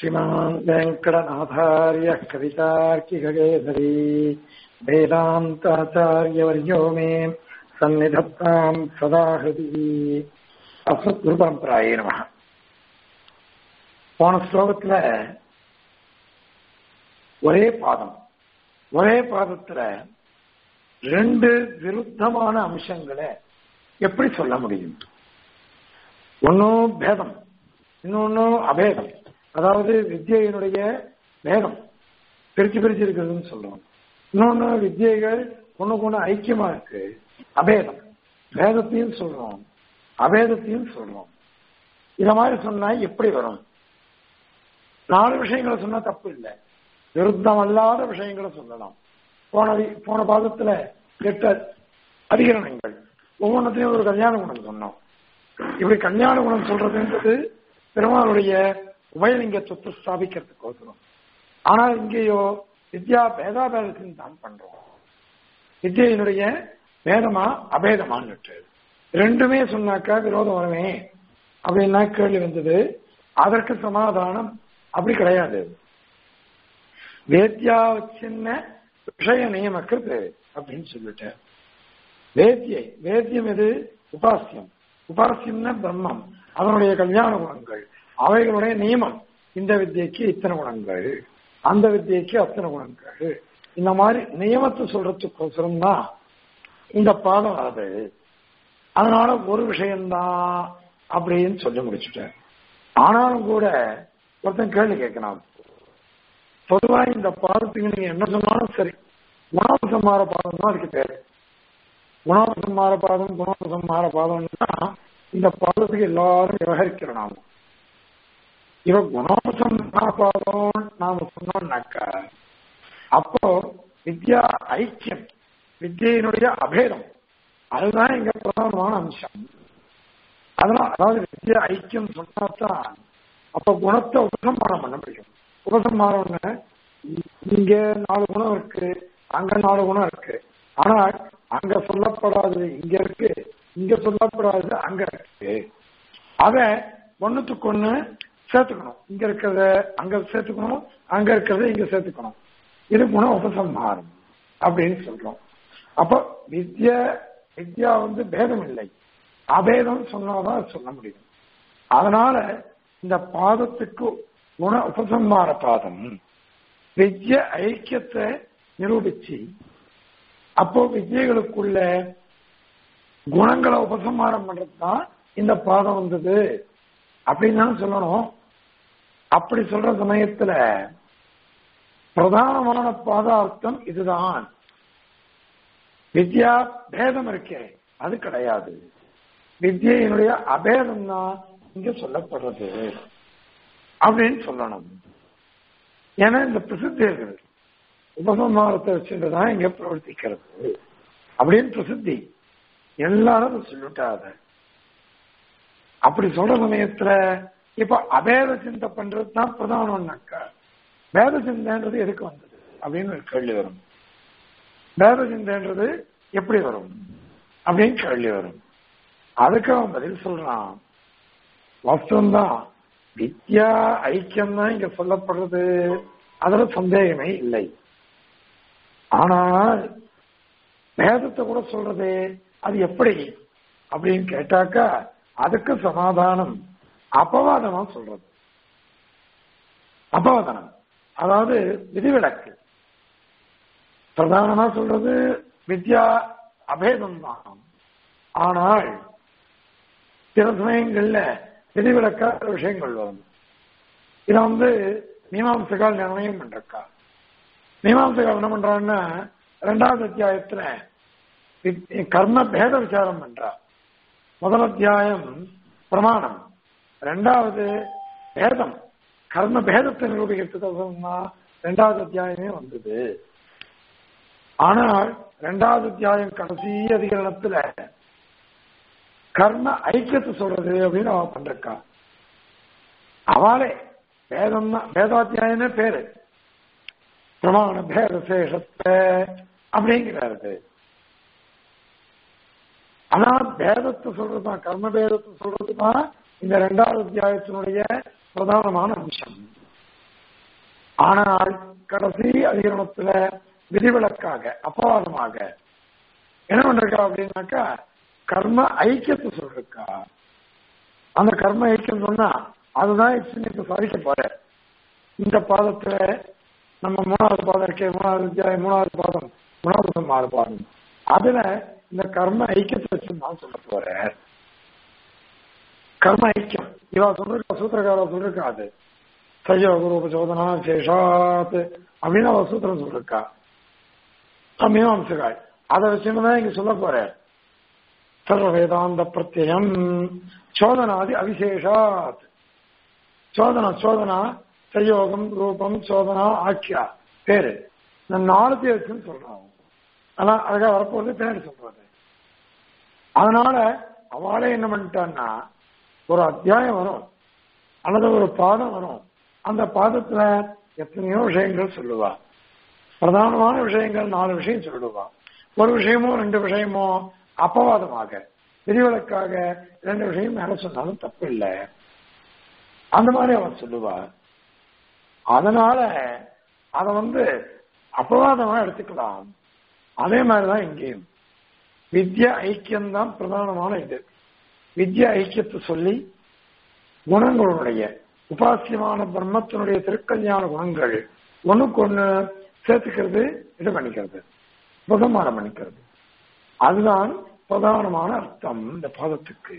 श्रीमान् वेङ्कटनाथार्यः कवितार्किककेसरी वेदान्ताचार्यवर्यो मे सन्निधत्ताम् सदा हृदि அஸ்மத்குருபரம்பராயே நம போன ஸ்லோகத்துல ஒரே பாதம் ஒரே பாதத்துல ரெண்டு விருத்தமான அம்சங்களை எப்படி சொல்ல முடியும் ஒன்னும் பேதம் இன்னொன்னும் அபேதம் அதாவது வித்யினுடைய பேதம் பிரிச்சு பிரிச்சு இருக்கிறதுன்னு சொல்றோம் இன்னொன்னு வித்தியைகள் ஒண்ணுக்கு ஒண்ணு ஐக்கியமா இருக்கு அபேதம் பேதத்தையும் சொல்றோம் அபேதத்தையும் சொல்றோம் இத மாதிரி சொன்னா எப்படி வரும் நாலு விஷயங்களை சொன்னா தப்பு இல்லை விருத்தம் அல்லாத விஷயங்களை சொல்லலாம் போன போன பாதத்துல எட்டு அதிகரணங்கள் ஒவ்வொன்றத்தையும் ஒரு கல்யாண குணம் சொன்னோம் இப்படி கல்யாண குணம் சொல்றதுன்றது பெருமாளுடைய உபயலிங்கத்துவத்தை ஸ்தாபிக்கிறதுக்கோசரம் ஆனா இங்கேயோ வித்யா பேதாபேதத்தின் தான் பண்றோம் வித்யினுடைய பேதமா அபேதமான்னுட்டு ரெண்டுமே சொன்னாக்கா விரோதம் வருமே அப்படின்னா கேள்வி வந்தது அதற்கு சமாதானம் அப்படி கிடையாது வேத்யா சின்ன விஷய நியமக்கிறது அப்படின்னு சொல்லிட்டேன் வேத்தியை வேத்தியம் எது உபாசியம் உபாசியம்னா பிரம்மம் அதனுடைய கல்யாண குணங்கள் அவைகளுடைய நியமம் இந்த வித்தியைக்கு இத்தனை குணங்கள் அந்த வித்தியைக்கு அத்தனை குணங்கள் இந்த மாதிரி நியமத்தை சொல்றதுக்கோசரம் தான் இந்த பாடம் அது அதனால ஒரு விஷயம்தான் அப்படின்னு சொல்லி முடிச்சுட்டேன் ஆனாலும் கூட ஒருத்தன் கேள்வி கேட்கலாம் பொதுவா இந்த பாதத்துக்கு நீங்க என்ன சொன்னாலும் சரி குணோபசம்மார பாதம் தான் அதுக்கு பேரு குணோபசம்மார பாதம் குணோபசம்மார பாதம்னா இந்த பாதத்துக்கு எல்லாரும் விவகரிக்கிறோம் நாம இவ குணோபசம்மார பாதம் நாம சொன்னோம்னாக்கா அப்போ வித்யா ஐக்கியம் வித்தியினுடைய அபேதம் அதுதான் இங்க பிரதானமான அம்சம் அதனால அதாவது வித்யா ஐக்கியம் சொன்னாதான் அப்ப குணத்தை உபசம்மானம் பண்ண முடியும் உபசம்மானம்னு இங்க நாலு குணம் இருக்கு அங்க நாலு குணம் இருக்கு ஆனா அங்க சொல்லப்படாதது இங்க இருக்கு இங்க சொல்லப்படாதது அங்க இருக்கு அத ஒண்ணுத்துக்கு ஒண்ணு சேர்த்துக்கணும் இங்க இருக்கிறத அங்க சேர்த்துக்கணும் அங்க இருக்கிறத இங்க சேர்த்துக்கணும் இது குண உபசம்ஹாரம் அப்படின்னு சொல்றோம் அப்ப வித்ய வித்யா வந்து பேதம் இல்லை அபேதம் சொன்னாதான் சொல்ல முடியும் அதனால இந்த பாதத்துக்கு குண உபசம்மார பாதம் வித்ய ஐக்கியத்தை நிரூபிச்சு அப்போ வித்யகளுக்குள்ள குணங்களை உபசம்மாரம் பண்றது தான் இந்த பாதம் வந்தது அப்படின்னு தான் சொல்லணும் அப்படி சொல்ற சமயத்துல பிரதானமான பாதார்த்தம் இதுதான் வித்யா பேதம் இருக்கே அது கிடையாது வித்யினுடைய அபேதம் தான் இங்க சொல்லப்படுறது அப்படின்னு சொல்லணும் ஏன்னா இந்த பிரசித்தி இருக்குது உபசம்மாரத்தை வச்சுட்டுதான் இங்க பிரவர்த்திக்கிறது அப்படின்னு பிரசித்தி எல்லாரும் சொல்லிட்டாத அப்படி சொல்ற சமயத்துல இப்ப அபேத சிந்தை பண்றது தான் பிரதானம்னாக்கா வேத சிந்தைன்றது எதுக்கு வந்தது அப்படின்னு ஒரு கேள்வி வரும் வேத சிந்தைன்றது எப்படி வரும் அப்படின்னு கேள்வி வரும் அதுக்கு அவன் பதில் சொல்றான் வஸ்துவம்தான் வித்யா ஐக்கியம் தான் இங்க சொல்லப்படுறது அதுல சந்தேகமே இல்லை ஆனால் வேதத்தை கூட சொல்றது அது எப்படி அப்படின்னு கேட்டாக்கா அதுக்கு சமாதானம் அபவாதமா சொல்றது அபவாதனம் அதாவது விதிவிலக்கு பிரதானமா சொல்றது வித்யா அபேதம் தான் ஆனால் சில சமயங்கள்ல விதிவிலக்காத விஷயங்கள் வரும் இதை வந்து மீமாம்சகால் நிர்ணயம் பண்றக்கா மீமாம்சகால் என்ன பண்றான்னா ரெண்டாவது அத்தியாயத்துல கர்ம பேத விசாரம் பண்றா முதல் அத்தியாயம் பிரமாணம் ரெண்டாவது பேதம் கர்ம பேதத்தை நிரூபிக்கிறதுக்கு தான் ரெண்டாவது அத்தியாயமே வந்தது ஆனால் ரெண்டாவது அத்தியாயம் கடைசி அதிகரணத்துல கர்ம ஐக்கியத்தை சொல்றது அப்படின்னு அவன் பண்றக்கா அவளே வேதம் தான் வேதாத்தியாயமே பேரு பிரமாண பேத சேஷத்தை அப்படிங்கிறது ஆனா பேதத்தை சொல்றதுதான் கர்ம பேதத்தை சொல்றதுதான் இந்த ரெண்டாவது அத்தியாயத்தினுடைய பிரதானமான அம்சம் ஆனால் கடைசி அதிகரணத்துல விதிவிலக்காக அபவாதமாக என்ன பண்றா அப்படின்னாக்கா கர்ம ஐக்கியத்தை சொல்றா அந்த கர்ம ஐக்கியம் சொன்னா அதுதான் இப்ப சாதிக்க போற இந்த பாதத்துல நம்ம மூணாவது பாதம் இருக்கே மூணாவது அத்தியாயம் மூணாவது பாதம் மூணாவது சம்மாறு பாதம் அதுல இந்த கர்ம ஐக்கியத்தை வச்சு நான் சொல்ல போறேன் கர்ம ஐக்கியம் இவா சொல்லிருக்கா சூத்திரக்கார சொல்லிருக்கா அது சயோக ரூப சோதனா சேஷாத் அப்படின்னு அவ சூத்திரம் சொல்லிருக்கா மீமாம்சகாய் அதை வச்சுன்னு தான் இங்க சொல்ல போறேன் சர்வ வேதாந்த பிரத்யம் சோதனாதி அவிசேஷாத் சோதனா சோதனா சயோகம் ரூபம் சோதனா ஆக்கியா பேரு இந்த நாலு பேருக்குன்னு சொல்றான் ஆனா அழகா வரப்போறது பின்னாடி சொல்றது அதனால அவளே என்ன பண்ணிட்டான்னா ஒரு அத்தியாயம் வரும் அல்லது ஒரு பாதம் வரும் அந்த பாதத்துல எத்தனையோ விஷயங்கள் சொல்லுவா பிரதானமான விஷயங்கள் நாலு விஷயம் சொல்லுவா ஒரு விஷயமோ ரெண்டு விஷயமோ அப்பவாதமாக விதிவிலக்காக ரெண்டு விஷயம் மேல சொன்னாலும் தப்பு இல்லை அந்த மாதிரி அவன் சொல்லுவா அதனால அத வந்து அப்பவாதமா எடுத்துக்கலாம் அதே மாதிரிதான் இங்கேயும் வித்யா ஐக்கியம்தான் பிரதானமான இது வித்யா ஐக்கியத்தை சொல்லி குணங்களுடைய உபாசியமான பிரம்மத்தினுடைய திருக்கல்யாண குணங்கள் ஒண்ணுக்கு ஒண்ணு சேர்த்துக்கிறது இது பண்ணிக்கிறது புதமானம் பண்ணிக்கிறது அதுதான் பிரதானமான அர்த்தம் இந்த பாதத்துக்கு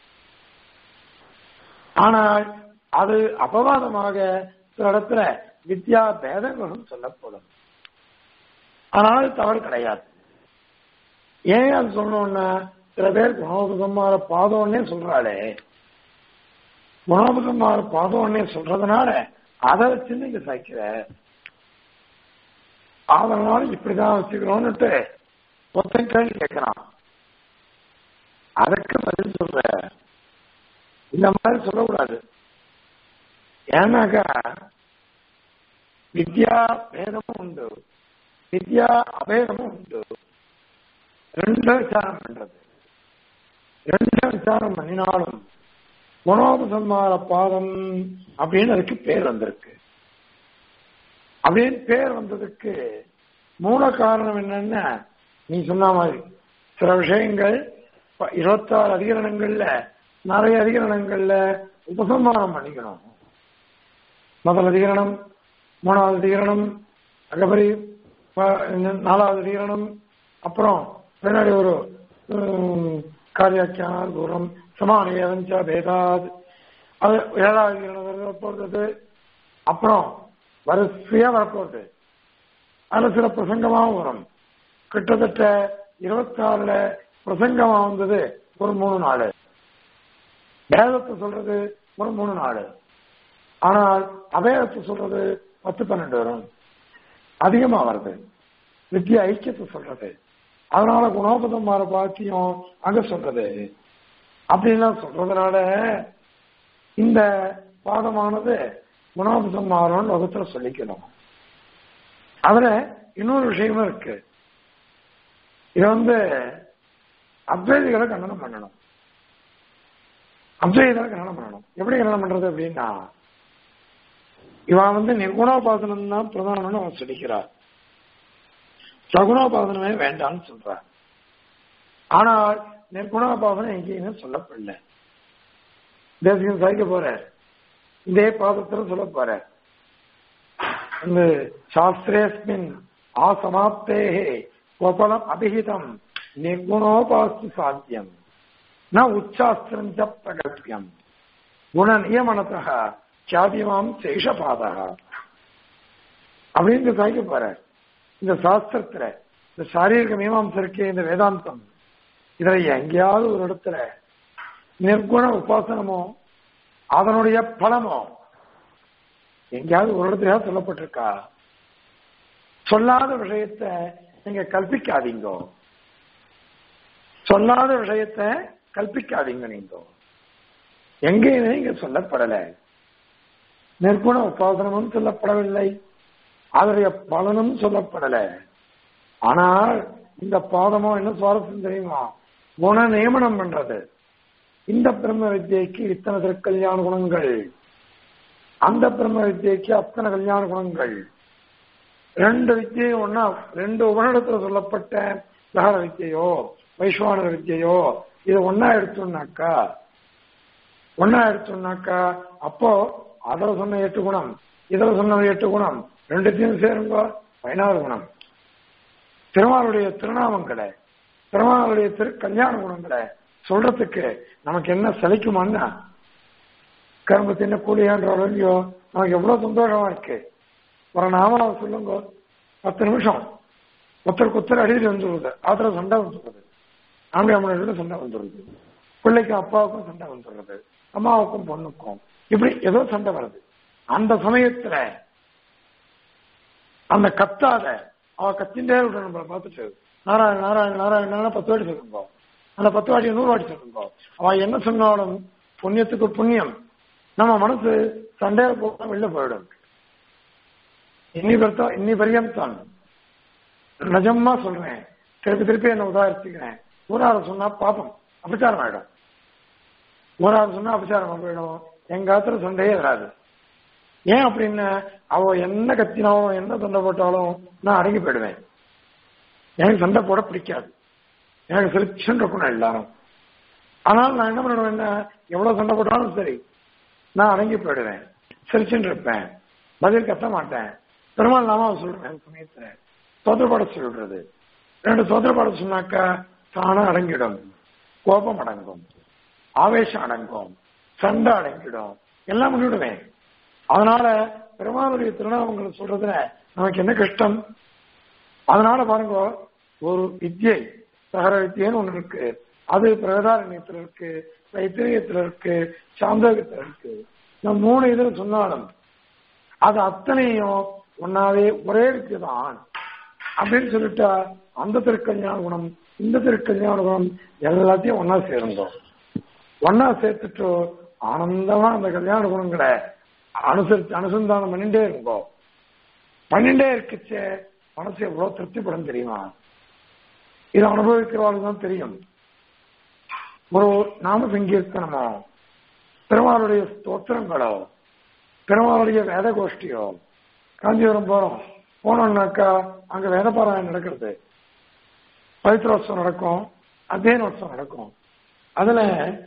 ஆனால் அது அபவாதமாக சில இடத்துல வித்யா பேதங்களும் சொல்லப்படும் ஆனால் தவறு கிடையாது ஏன் அது சொல்லணும்னா சில பேர் குணோபுதமார பாதம்னே சொல்றாளே குணோபுதமார பாதம்னே சொல்றதுனால அதை வச்சு நீங்க சாய்க்கிற அதனால இப்படிதான் வச்சுக்கிறோம்னுட்டு ஒருத்தன் கேள்வி கேட்கிறான் அதுக்கு பதில் சொல்ற இந்த மாதிரி சொல்லக்கூடாது ஏன்னாக்கா வித்யா பேதமும் உண்டு வித்யா அபேதமும் உண்டு ரெண்டு விசாரம் பண்றது ரெண்டு விசாரம் பண்ணினாலும் குணோபசம்மார பாதம் அப்படின்னு அதுக்கு பேர் வந்திருக்கு அப்படின்னு பேர் வந்ததுக்கு மூல காரணம் என்னன்னா நீ சொன்ன மாதிரி சில விஷயங்கள் இருபத்தாறு அதிகரணங்கள்ல நிறைய அதிகரணங்கள்ல உபசம்மானம் பண்ணிக்கணும் முதல் அதிகரணம் மூணாவது அதிகரணம் அதுக்கப்புறம் நாலாவது அதிகரணம் அப்புறம் பின்னாடி ஒரு காரியாக்கியான தூரம் சமானியவஞ்ச பேதாத் அது ஏழாவது அதிகரணம் வரப்போறது அப்புறம் வரிசையா வரப்போகுது அதுல சில பிரசங்கமாகவும் வரும் கிட்டத்தட்ட இருபத்தாறுல பிரசங்கமா வந்தது ஒரு மூணு நாள் வேதத்தை சொல்றது ஒரு மூணு நாள் ஆனால் அபேதத்தை சொல்றது பத்து பன்னெண்டு வரும் அதிகமா வருது வித்திய ஐக்கியத்தை சொல்றது அதனால குணோபதம் மாற பாக்கியம் அங்க சொல்றது அப்படின்லாம் சொல்றதுனால இந்த பாதமானது குணோபதம் மாறும் வகுத்துல சொல்லிக்கணும் அதுல இன்னொரு விஷயமும் இருக்கு இது வந்து அத்வைதிகளை கண்டனம் பண்ணணும் அத்வைதிகளை கண்டனம் பண்ணணும் எப்படி கண்டனம் பண்றது அப்படின்னா இவன் வந்து நிர்குணோபாசனம் தான் பிரதானம்னு அவன் சொல்லிக்கிறார் சகுணோபாசனமே வேண்டாம்னு சொல்றார் ஆனால் நிர்குணோபாசனம் எங்கேயுமே சொல்லப்படல தேசியம் சாய்க்க போற இதே பாதத்துல சொல்ல போற அந்த சாஸ்திரேஸ்மின் ஆசமாப்தேகே கோபலம் அபிஹிதம் நிர்குணோபாஸ்து சாத்தியம் ந உச்சாஸ்திரம் ச பிரகல்பியம் குண நியமனத்தக சாதியமாம் சேஷபாதா அப்படின்னு சாய்க்க போற இந்த சாஸ்திரத்துல இந்த சாரீரிக மீமாம்சம் இருக்கே இந்த வேதாந்தம் இதுல எங்கேயாவது ஒரு இடத்துல நிர்குண உபாசனமோ அதனுடைய பலமோ எங்கேயாவது ஒரு இடத்துல சொல்லப்பட்டிருக்கா சொல்லாத விஷயத்த நீங்க கல்பிக்காதீங்க சொல்லாத விஷயத்த கல்பிக்காதீங்க நீங்க எங்கேயுமே இங்க சொல்லப்படல நிர்குண உபாசனமும் சொல்லப்படவில்லை அதனுடைய பலனும் சொல்லப்படல ஆனால் இந்த பாதமோ என்ன சுவாரஸ்யம் தெரியுமா குண நியமனம் பண்றது இந்த பிரம்ம வித்யைக்கு இத்தனை திருக்கல்யாண குணங்கள் அந்த பிரம்ம வித்தியைக்கு அத்தனை கல்யாண குணங்கள் ரெண்டு வித்தியையும் ஒன்னா ரெண்டு உபநிடத்துல சொல்லப்பட்ட லகர வித்தியையோ வைஸ்வானர வித்தியையோ இது ஒன்னா எடுத்தோம்னாக்கா ஒன்னா எடுத்தோம்னாக்கா அப்போ அதுல சொன்ன எட்டு குணம் இதுல சொன்ன எட்டு குணம் ரெண்டுத்தையும் சேருங்க பதினாறு குணம் திருமாலுடைய திருநாமங்களை திருமாலுடைய திரு கல்யாண குணங்களை சொல்றதுக்கு நமக்கு என்ன சலிக்குமான்னா கரும்பு தின்ன கூலியான்ற இல்லையோ நமக்கு எவ்வளவு சந்தோஷமா இருக்கு ஒரு நாமாவை சொல்லுங்க பத்து நிமிஷம் ஒருத்தருக்கு ஒருத்தர் அடியில் வந்துருது ஆத்திர சண்டை வந்துடுறது ஆம்பளை அம்மனோட சண்டை வந்துடுது பிள்ளைக்கும் அப்பாவுக்கும் சண்டை வந்துடுறது அம்மாவுக்கும் பொண்ணுக்கும் இப்படி ஏதோ சண்டை வருது அந்த சமயத்துல அந்த கத்தாத அவ கத்தின்றே விட நம்மளை பார்த்துட்டு நாராயண நாராயண நாராயண பத்து வாட்டி சொல்லுங்க அந்த பத்து வாட்டி நூறு வாட்டி சொல்லுங்க அவ என்ன சொன்னாலும் புண்ணியத்துக்கு புண்ணியம் நம்ம மனசு சண்டையில போக வெளில போயிடும் இன்னி பர்த்தா இன்னி பரியந்தான் நிஜமா சொல்றேன் திருப்பி திருப்பி என்ன உதாரிச்சுக்கிறேன் ஊரார சொன்னா பாப்பம் அபச்சாரம் ஆயிடும் ஊரார சொன்னா அபச்சாரம் போயிடும் எங்க ஆத்திர சண்டையே வராது ஏன் அப்படின்னு அவ என்ன கத்தினாலும் என்ன சண்டை போட்டாலும் நான் அடங்கி போயிடுவேன் எனக்கு சண்டை போட பிடிக்காது எனக்கு சிரிச்சுன்னு இருக்கணும் எல்லாரும் ஆனால் நான் என்ன பண்ணுவேன் என்ன எவ்வளவு சண்டை போட்டாலும் சரி நான் அடங்கி போயிடுவேன் சிரிச்சுன்னு இருப்பேன் பதில் கத்த மாட்டேன் பெருமாள் நாம சொல்றேன் சமயத்துல சோதரப்பாட சொல்றது ரெண்டு சோதரப்பாட சொன்னாக்கா தானா அடங்கிடும் கோபம் அடங்கும் ஆவேசம் அடங்கும் சண்டை அடங்கிடும் எல்லாம் பண்ணிவிடுவேன் அதனால பெருமாளுடைய திருநாமங்களை சொல்றதுல நமக்கு என்ன கஷ்டம் அதனால பாருங்க ஒரு வித்யை சகர வித்தியன்னு ஒண்ணு இருக்கு அது பிரகதாரண்யத்துல இருக்கு தைத்திரியத்துல இருக்கு சாந்தகத்துல இருக்கு இந்த மூணு இதுல சொன்னாலும் அது அத்தனையும் ஒன்னாவே ஒரே வித்தியதான் அப்படின்னு சொல்லிட்டா அந்த திருக்கல்யாண குணம் இந்த திருக்கல்யாண குணம் எல்லாத்தையும் ஒன்னா சேர்ந்தோம் ஒன்னா சேர்த்துட்டு ஆனந்தமா அந்த கல்யாண குணங்களை அனுசரிச்சு அனுசந்தானம் பண்ணிட்டே இருந்தோம் பண்ணிட்டே இருக்குச்சே மனசு எவ்வளவு திருப்திப்படும் தெரியுமா இதை அனுபவிக்கிறவர்களுக்கு தான் தெரியும் ஒரு நாம சங்கீர்த்தனமோ பெருமாளுடைய ஸ்தோத்திரங்களோ பெருமாளுடைய வேத கோஷ்டியோ காஞ்சிபுரம் போறோம் போனோம்னாக்கா அங்க வேத பாராயணம் நடக்கிறது பவித்ரோத்சவம் நடக்கும் அத்தியனோத்சவம் நடக்கும் அதுல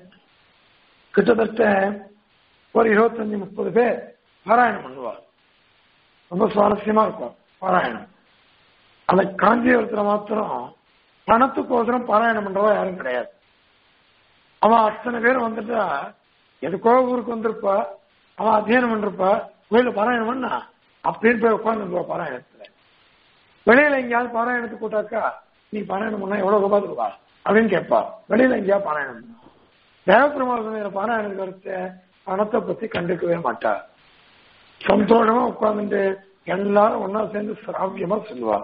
கிட்டத்தட்ட ஒரு இருபத்தஞ்சு முப்பது பேர் பாராயணம் பண்ணுவார் ரொம்ப சுவாரஸ்யமா இருக்கும் பாராயணம் அந்த காஞ்சிபுரத்துல மாத்திரம் பணத்துக்கோசரம் பாராயணம் பண்றவா யாரும் கிடையாது அவன் அத்தனை பேர் வந்துட்டா எதுக்கோ ஊருக்கு வந்திருப்பா அவன் அத்தியனம் பண்ணிருப்பா கோயில பாராயணம் பண்ணா அப்படின்னு போய் உட்காந்துருப்பா பாராயணத்துல வெளியில எங்கேயாவது பாராயணத்துக்கு கூட்டாக்கா நீ பாராயணம் பண்ணா எவ்வளவு ரூபாய் தருவா அப்படின்னு கேட்பா வெளியில எங்கேயாவது பாராயணம் பண்ணா தேவப்பெருமாள் சமையல பாராயணத்துக்கு வரைச்ச பணத்தை பத்தி கண்டுக்கவே மாட்டா சந்தோஷமா உட்கார்ந்துட்டு எல்லாரும் ஒன்னா சேர்ந்து சிராவியமா சொல்லுவா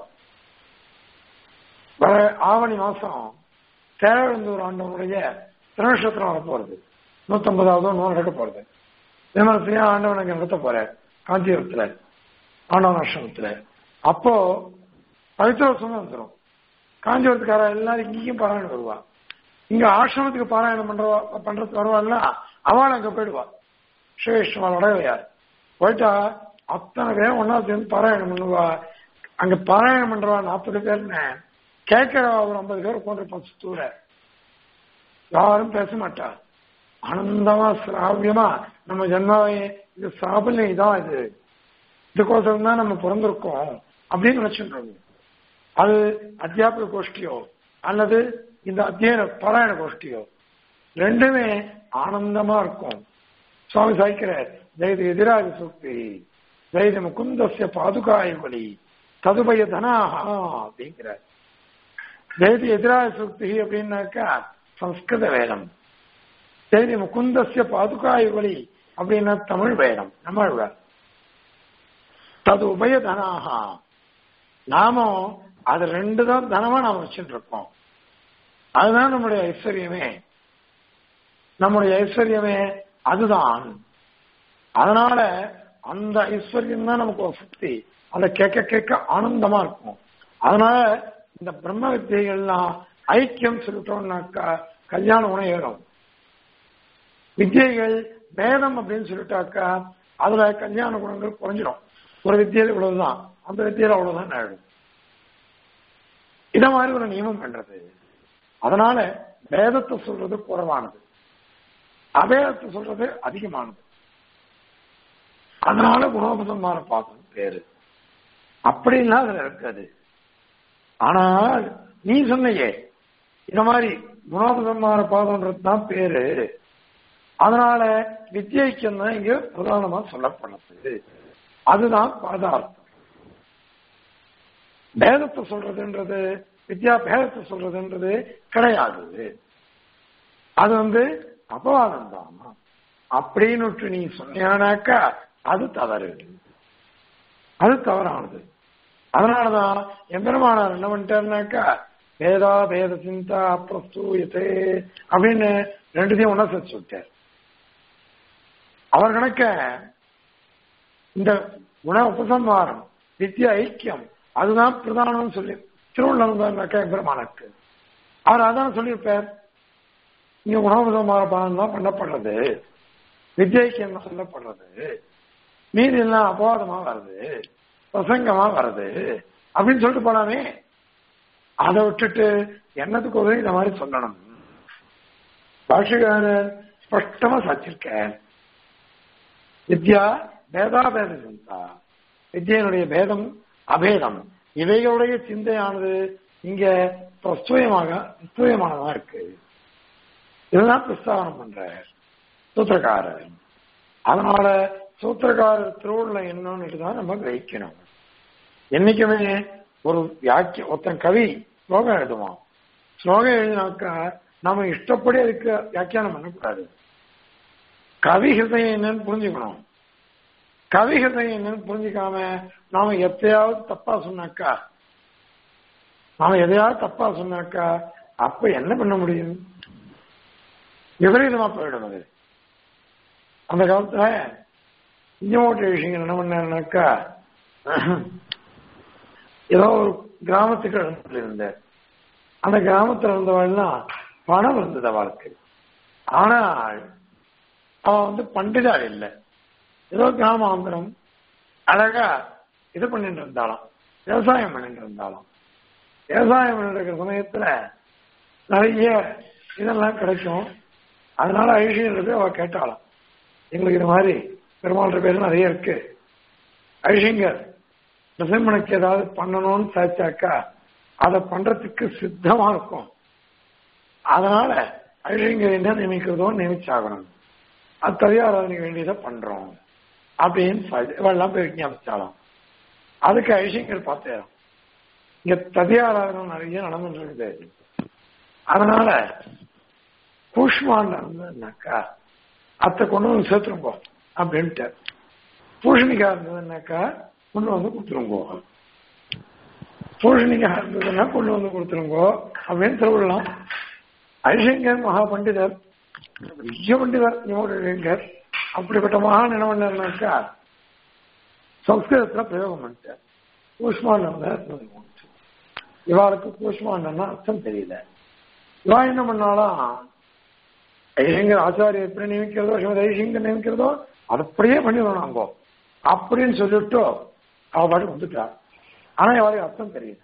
வர ஆவணி மாசம் தேவந்தூர் ஆண்டவனுடைய திருநட்சத்திரம் வர போறது நூத்தம்பதாவது நூறு நடக்க போறது விமர்சையா ஆண்டவன் அங்க நடத்த போற காஞ்சிபுரத்துல ஆண்டவன் ஆசிரமத்துல அப்போ பவித்திரோசம் வந்துடும் காஞ்சிபுரத்துக்கார எல்லாரும் இங்கேயும் பாராயணம் வருவா இங்க ஆசிரமத்துக்கு பாராயணம் பண்றவா பண்றதுக்கு வருவாள்னா அவள் அங்க போயிடுவா ஸ்ரீவிஷ்ணுவாள் உடையவையார் போயிட்டா அத்தனை பேரும் ஒன்னா சேர்ந்து பாராயணம் பண்ணுவா அங்க பாராயணம் பண்றவா நாற்பது பேர்னு கேட்கிறவா ஒரு ஐம்பது பேர் உட்காந்துருப்பான் சுத்தூர யாரும் பேச மாட்டா ஆனந்தமா சிராவியமா நம்ம ஜென்மாவே இது சாபல்யம் இதான் இது இதுக்கோசரம் தான் நம்ம பிறந்திருக்கோம் அப்படின்னு நினைச்சுட்டு அது அத்தியாபக கோஷ்டியோ அல்லது இந்த அத்தியன பாராயண கோஷ்டியோ ரெண்டுமே ஆனந்தமா இருக்கும் சுவாமி சாய்க்கிறார் ஜெயது எதிராக சுக்தி ஜெயது முகுந்தசிய பாதுகாய பலி ததுபய தனாஹா அப்படிங்கிறார் ஜெயதி எதிராக சுக்தி அப்படின்னாக்கா சம்ஸ்கிருத வேதம் ஜெயதி முகுந்தசிய பாதுகாய பலி அப்படின்னா தமிழ் வேதம் நம்ம தது உபய தனாகா நாமும் அது ரெண்டு தான் தனமா நாம வச்சுட்டு இருக்கோம் அதுதான் நம்முடைய ஐஸ்வர்யமே நம்முடைய ஐஸ்வர்யமே அதுதான் அதனால அந்த ஐஸ்வர்யம் தான் நமக்கு ஒரு சக்தி அதை கேட்க கேட்க ஆனந்தமா இருக்கும் அதனால இந்த பிரம்ம வித்தியைகள்லாம் ஐக்கியம் சொல்லிட்டோம்னாக்கா கல்யாண உணவு ஏறும் வித்தியைகள் வேதம் அப்படின்னு சொல்லிட்டாக்கா அதுல கல்யாண குணங்கள் குறைஞ்சிடும் ஒரு வித்தியில இவ்வளவுதான் அந்த வித்தியில அவ்வளவுதான் ஆயிடும் இத மாதிரி ஒரு நியமம் பண்றது அதனால வேதத்தை சொல்றது குறைவானது அபேதத்தை சொல்றது அதிகமானது அதனால குணோபதமான பாதம் பேரு அப்படின்லாம் அதுல இருக்காது ஆனால் நீ சொன்னையே இந்த மாதிரி குணோபதமான பாதம்ன்றது தான் பேரு அதனால வித்யைக்கம் தான் இங்க பிரதானமா சொல்லப்படுறது அதுதான் பாதார்த்தம் பேதத்தை சொல்றதுன்றது வித்யா பேதத்தை சொல்றதுன்றது கிடையாது அது வந்து அபவாதம் தான் அப்படின்னு நீ சொன்னாக்கா அது தவறு அது தவறானது அதனாலதான் எம்பெருமானார் என்ன பண்ணிட்டாருனாக்கா வேதா வேத சிந்தா பிரஸ்தூயத்தே அப்படின்னு ரெண்டுத்தையும் ஒன்னா சேர்த்து விட்டார் அவர் கணக்க இந்த குண உபசம்ஹாரம் வித்யா ஐக்கியம் அதுதான் பிரதானம் சொல்லி திருவள்ளுவர்னாக்கா எம்பெருமானுக்கு அவர் அதான் சொல்லியிருப்பார் இங்க உணவுதமான பானம் தான் பண்ணப்படுறது வித்யைக்கியம் தான் சொல்லப்படுறது மீதி எல்லாம் அபவாதமா வருது பிரசங்கமா வருது அப்படின்னு சொல்லிட்டு போனாமே அதை விட்டுட்டு என்னத்துக்கு உதவி இந்த மாதிரி சொல்லணும் பாஷகாரர் ஸ்பஷ்டமா சாச்சிருக்க வித்யா பேதாபேத சிந்தா வித்யனுடைய பேதம் அபேதம் இவைகளுடைய சிந்தையானது இங்க பிரஸ்துயமாக பிரஸ்துயமானதா இருக்கு இதெல்லாம் பிரஸ்தாவனம் பண்ற சூத்திரக்காரர் அதனால சூத்திரக்காரர் திருவுள்ள என்னன்னு தான் நம்ம கிரகிக்கணும் என்னைக்குமே ஒரு வியாக்கிய ஒருத்தன் கவி ஸ்லோகம் எழுதுவான் ஸ்லோகம் எழுதினாக்கா நாம இஷ்டப்படி அதுக்கு வியாக்கியானம் பண்ணக்கூடாது கவி ஹிருதயம் என்னன்னு புரிஞ்சுக்கணும் கவி ஹிருதயம் என்னன்னு புரிஞ்சுக்காம நாம எத்தையாவது தப்பா சொன்னாக்கா நாம எதையாவது தப்பா சொன்னாக்கா அப்ப என்ன பண்ண முடியும் விபரீதமா போயிடும் அது அந்த காலத்துல இஞ்சமோட்ட விஷயங்கள் என்ன பண்ணாருனாக்கா ஏதோ ஒரு கிராமத்துக்கு இருந்தேன் அந்த கிராமத்துல இருந்தவள்லாம் பணம் இருந்தது அவளுக்கு ஆனால் அவன் வந்து பண்டிதாள் இல்லை ஏதோ கிராமாந்திரம் அழகா இது பண்ணிட்டு இருந்தாலும் விவசாயம் பண்ணிட்டு இருந்தாலும் விவசாயம் பண்ணிட்டு இருக்கிற சமயத்துல நிறைய இதெல்லாம் கிடைக்கும் அதனால ஐஷியன் போய் அவ கேட்டாலும் எங்களுக்கு இது மாதிரி பெருமாள் பேர் நிறைய இருக்கு ஐஷிங்கர் நரசிம்மனுக்கு ஏதாவது பண்ணணும்னு சாச்சாக்கா அதை பண்றதுக்கு சித்தமா இருக்கும் அதனால ஐஷிங்கர் என்ன நியமிக்கிறதோ நியமிச்சாகணும் அது தவியாராதனைக்கு வேண்டியதை பண்றோம் அப்படின்னு இவெல்லாம் போய் விஞ்ஞாபிச்சாலும் அதுக்கு ஐஷிங்கர் பார்த்தேன் இங்க ததியாராதனம் நிறைய நடந்துட்டு இருக்குது அதனால கூஷ்மான் இருந்ததுனாக்கா அத்தை கொண்டு வந்து சேர்த்துருங்கோ அப்படின்ட்டு பூஷணிக்கா இருந்ததுனாக்கா கொண்டு வந்து கொடுத்துருங்கோ பூஷணிக்கா இருந்ததுன்னா கொண்டு வந்து கொடுத்துருங்கோ அப்படின்னு திருவிழலாம் ஐசங்கர் மகா பண்டிதர் பெரிய பண்டிதர் ஞாபகர் அப்படிப்பட்ட மகான் என்ன பண்ணாருனாக்கா சம்ஸ்கிருதத்துல பிரயோகம் பண்ணிட்டார் கூஷ்மான் இவாளுக்கு கூஷ்மான்னா அர்த்தம் தெரியல இவா என்ன பண்ணாலும் ஐசங்கர் ஆச்சாரிய எப்படி நியமிக்கிறதோ ஸ்ரீமதி ஐசங்கர் நியமிக்கிறதோ அது அப்படியே பண்ணிடணும் நாங்கோ அப்படின்னு சொல்லிட்டு அவ பாட்டு வந்துட்டா ஆனா இவாளுக்கு அர்த்தம் தெரியல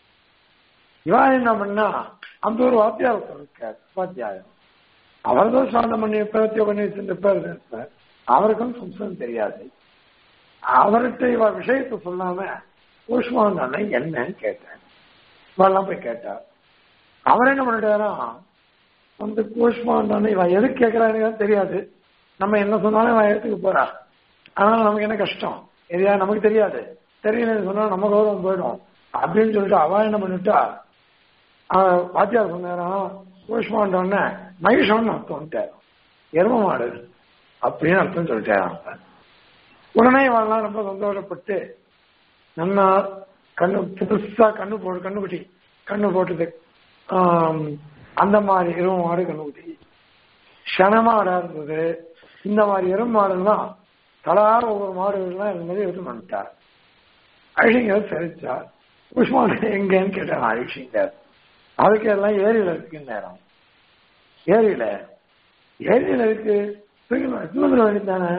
இவா என்ன பண்ணா அந்த ஒரு வாத்தியார் இருக்கார் உபாத்தியாயம் அவர்தான் சாந்தம் பண்ணி பிரத்திய பண்ணி வச்சிருப்பார் அவருக்கும் சம்ஸ்கிருதம் தெரியாது அவர்கிட்ட இவ விஷயத்த சொல்லாம கூஷ்மாந்தானே என்னன்னு கேட்டேன் இவெல்லாம் போய் கேட்டார் அவர் என்ன பண்ணிட்டாரா வந்து கூஷ்மாந்தானே இவன் எதுக்கு கேட்கறான்னு தெரியாது நம்ம என்ன சொன்னாலும் இவன் எடுத்துக்க போறா அதனால நமக்கு என்ன கஷ்டம் எதையா நமக்கு தெரியாது தெரியலன்னு சொன்னா நம்ம கௌரவம் போயிடும் அப்படின்னு சொல்லிட்டு அவ என்ன பண்ணிட்டா வாத்தியார் சொன்னாராம் கூஷ்மாண்டோன்னு மகிஷம்னு அர்த்தம் எரும மாடு அப்படின்னு அர்த்தம் சொல்லிட்டாராம் உடனே இவெல்லாம் ரொம்ப சந்தோஷப்பட்டு நல்லா கண்ணு புதுசா கண்ணு போடு கண்ணுக்குட்டி கண்ணு போட்டது அந்த மாதிரி எரும மாடு கண்ணுக்குட்டி க்ஷணமாடா இருந்தது இந்த மாதிரி எரும மாடுலாம் தலார ஒவ்வொரு மாடுகள்லாம் இருந்தது எடுத்து வந்துட்டார் அழிங்கர் சரிச்சார் புஷ்மான் எங்கன்னு கேட்டார் அழிச்சிங்கர் அதுக்கு எல்லாம் ஏரியில இருக்கு நேரம் ஏரியில ஏரியில இருக்கு எடுத்துன்னு வேண்டியதானே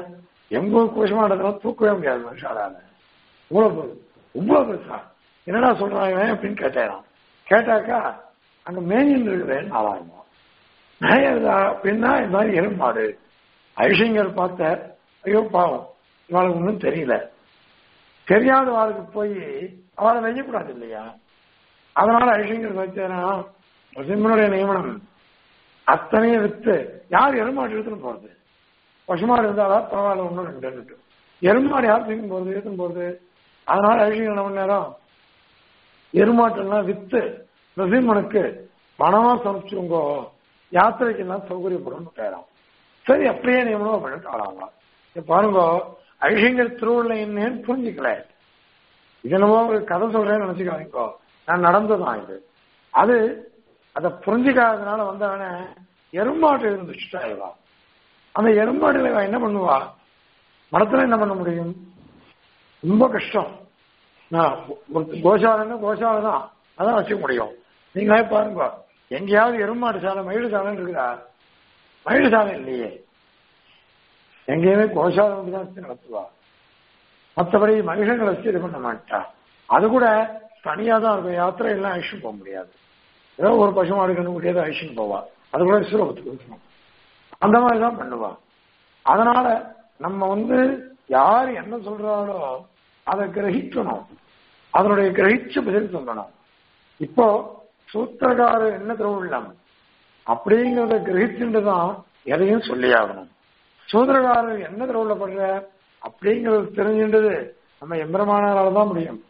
எங்க ஊர் குஷமானதெல்லாம் தூக்கவே முடியாது மனுஷாலால இவ்வளவு பெரு- இவ்வளவு பெருசா என்னடா சொல்றான் இவன் அப்படின்னு கேட்டேன் கேட்டாக்கா அங்க மேனியன் இருக்கிறேன் நாலாயிரம் நேயதா அப்படின்னா இந்த மாதிரி எருமாடு ஐஷங்கர் பார்த்த ஐயோ பாவம் இவளுக்கு ஒன்றும் தெரியல தெரியாத வாழ்க்கை போய் அவளை வெய்யக்கூடாது இல்லையா அதனால ஐஷங்கர் வச்சேன்னா சிம்மனுடைய நியமனம் அத்தனையும் வித்து யார் எருமாடு எடுத்துன்னு போறது பசுமாடு இருந்தாலா பரவாயில்ல ஒன்றும் ரெண்டு எருமாடு யார் தூக்கின்னு போறது எடுத்துன்னு போறது அதனால ஐஷங்கர் என்ன நேரம் எருமாட்டெல்லாம் வித்து நரசிம்மனுக்கு பணமா சமைச்சுங்கோ யாத்திரைக்கு எல்லாம் சௌகரியப்படும் பேரம் சரி அப்படியே நியமனம் பண்ணிட்டு ஆளாங்க இப்ப பாருங்க ஐஷங்கர் திருவுள்ள என்னன்னு புரிஞ்சுக்கல இது என்னமோ ஒரு கதை சொல்றேன்னு நினைச்சுக்காதீங்கோ நான் நடந்ததான் இது அது அதை புரிஞ்சுக்காததுனால வந்தவன எருமாட்டு இருந்துச்சுட்டா இவா அந்த எருமாடுல இவன் என்ன பண்ணுவா மனத்துல என்ன பண்ண முடியும் ரொம்ப கஷ்டம் நான் ஒரு கோசாலைன்னா கோசாலை தான் அதான் வச்சுக்க முடியும் நீங்களே பாருங்க எங்கேயாவது எருமாடு சாலை மயிடு சாலைன்னு இருக்குதா மயிடு சாலை இல்லையே எங்கேயுமே கோசாலை வந்து தான் வச்சு நடத்துவா மற்றபடி மனுஷங்களை வச்சு இது பண்ண மாட்டா அது கூட தனியா தான் இருக்கும் யாத்திரை எல்லாம் அழிச்சுட்டு போக முடியாது ஏதோ ஒரு பசு மாடு கண்டு ஏதோ அழிச்சுட்டு போவா அது கூட சுலபத்துக்கு இருக்கணும் அந்த மாதிரி தான் பண்ணுவா அதனால நம்ம வந்து யார் என்ன சொல்றாளோ அதை கிரகிக்கணும் அதனுடைய கிரகிச்சு பதில் சொல்லணும் இப்போ சூத்திரகாரர் என்ன திருவுள்ளம் அப்படிங்கிறத கிரகிச்சுட்டு தான் எதையும் சொல்லியாகணும் சூத்திரகாரர் என்ன திருவுள்ளப்படுற அப்படிங்கிறது தெரிஞ்சின்றது நம்ம எம்பெருமானால தான் முடியும்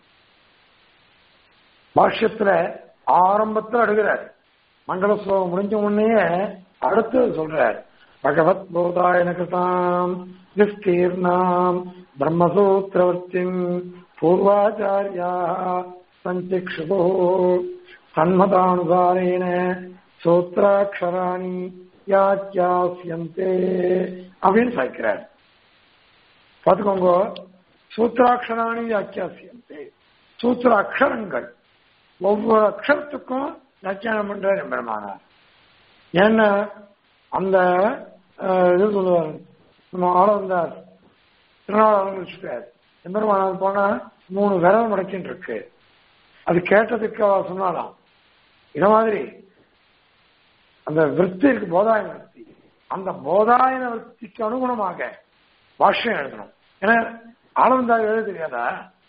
பாஷ்யத்துல ஆரம்பத்துல அடுகிறார் மங்கள ஸ்லோகம் முடிஞ்ச உடனே அடுத்து சொல்றார் பகவத் போதாயன கிருதாம் விஸ்தீர்ணாம் பிரம்மசூத்திரவர்த்திம் பூர்வாச்சாரியா சஞ்சிக்ஷுபோ சன்மதானுசாரேன சூத்திராட்சராணி யாக்கியாசியந்தே அப்படின்னு சாய்க்கிறார் பார்த்துக்கோங்க சூத்திராட்சராணி வியாக்கியாசியந்தே சூத்திர அக்ஷரங்கள் ஒவ்வொரு அக்ஷரத்துக்கும் வியாக்கியானம் பண்றார் எம்பெருமானார் ஏன்னா அந்த அஹ், இது சொல்லுவார் நம்ம ஆள வந்தார் திருநாள் வச்சுட்டார் எம்பெருமானார் போனா மூணு விரல் முடக்கின்னு இருக்கு அது கேட்டதுக்கு அவ சொன்னாலாம் இத மாதிரி அந்த விற்பி இருக்கு போதாயன விற்பி அந்த போதாயன விற்பிக்கு அனுகுணமாக பாஷ்யம் எழுதணும் ஏன்னா ஆனந்தார் எழுத தெரியாதா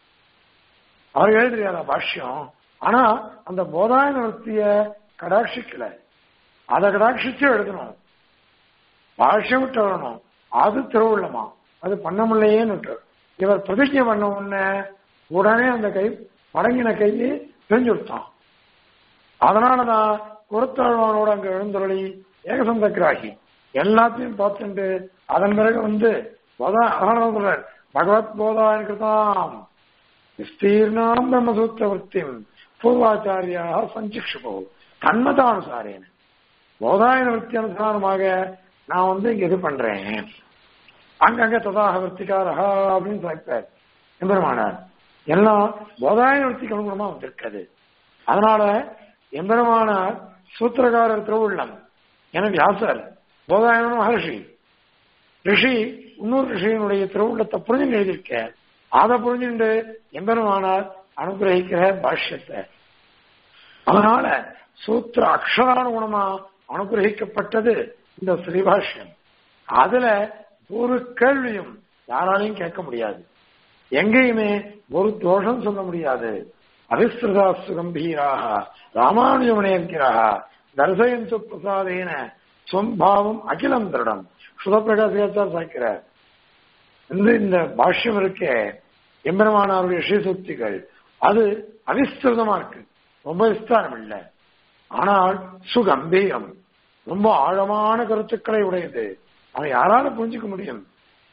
அவர் எழுத தெரியாதா பாஷ்யம் ஆனா அந்த போதாயன விற்பிய கடாட்சிக்கல அதை கடாட்சிச்சு எழுதணும் பாஷ்யம் விட்டு எழுதணும் அது திருவுள்ளமா அது பண்ண முடியலையேன்னு விட்டு இவர் பிரதிஜை பண்ண உடனே உடனே அந்த கை மடங்கின கையை தெரிஞ்சு விட்டான் அதனாலதான் குருத்தாழ்வானோட அங்க எழுந்தருளி ஏகசந்த கிராகி எல்லாத்தையும் பார்த்துட்டு அதன் பிறகு வந்து போதா- அதனாலதான் சொல்றார் பகவத் போதாயன் கிருதாம் விஸ்தீர்ணாம் பிரம்மசூத்திர விற்த்திம் பூர்வாச்சாரியா சஞ்சிக்ஷுபோ தன்மதானுசாரேன போதாயன விற்பி அனுசாரமாக நான் வந்து இங்க இது பண்றேன் அங்கங்க ததாக விற்பிக்காரஹா அப்படின்னு சொல்லிட்டார் எம்பெருமானார் எல்லாம் போதாயன விற்பிக்கு அனுகுணமா வந்திருக்கிறது அதனால எம்பெருமானார் சூத்திரகாரர் திருவுள்ளம் என வியாசர் போதாயன மகர்ஷி ரிஷி இன்னொரு ரிஷியினுடைய திருவுள்ளத்தை புரிஞ்சு எழுதியிருக்க அதை புரிஞ்சுண்டு எம்பெருமானார் அனுகிரகிக்கிற பாஷ்யத்தை அதனால சூத்திர அக்ஷரானுகுணமா அனுகிரகிக்கப்பட்டது இந்த ஸ்ரீபாஷ்யம் அதுல ஒரு கேள்வியும் யாராலையும் கேட்க முடியாது எங்கேயுமே ஒரு தோஷம் சொல்ல முடியாது அவிஸ்திருதாஸ்து கம்பீராக ராமானுஜமனேற்கிறாக தர்சயந்து பிரசாதேன சொம்பாவம் அகிலம் திருடம் சுதப்பிரகாசியாச்சார் சாய்க்கிறார் இந்த இந்த பாஷ்யம் இருக்கே எம்பெருமானாருடைய ஸ்ரீசுக்திகள் அது அவிஸ்திருதமா இருக்கு ரொம்ப விஸ்தாரம் இல்லை ஆனால் சுகம்பீரம் ரொம்ப ஆழமான கருத்துக்களை உடையது அதை யாரால புரிஞ்சுக்க முடியும்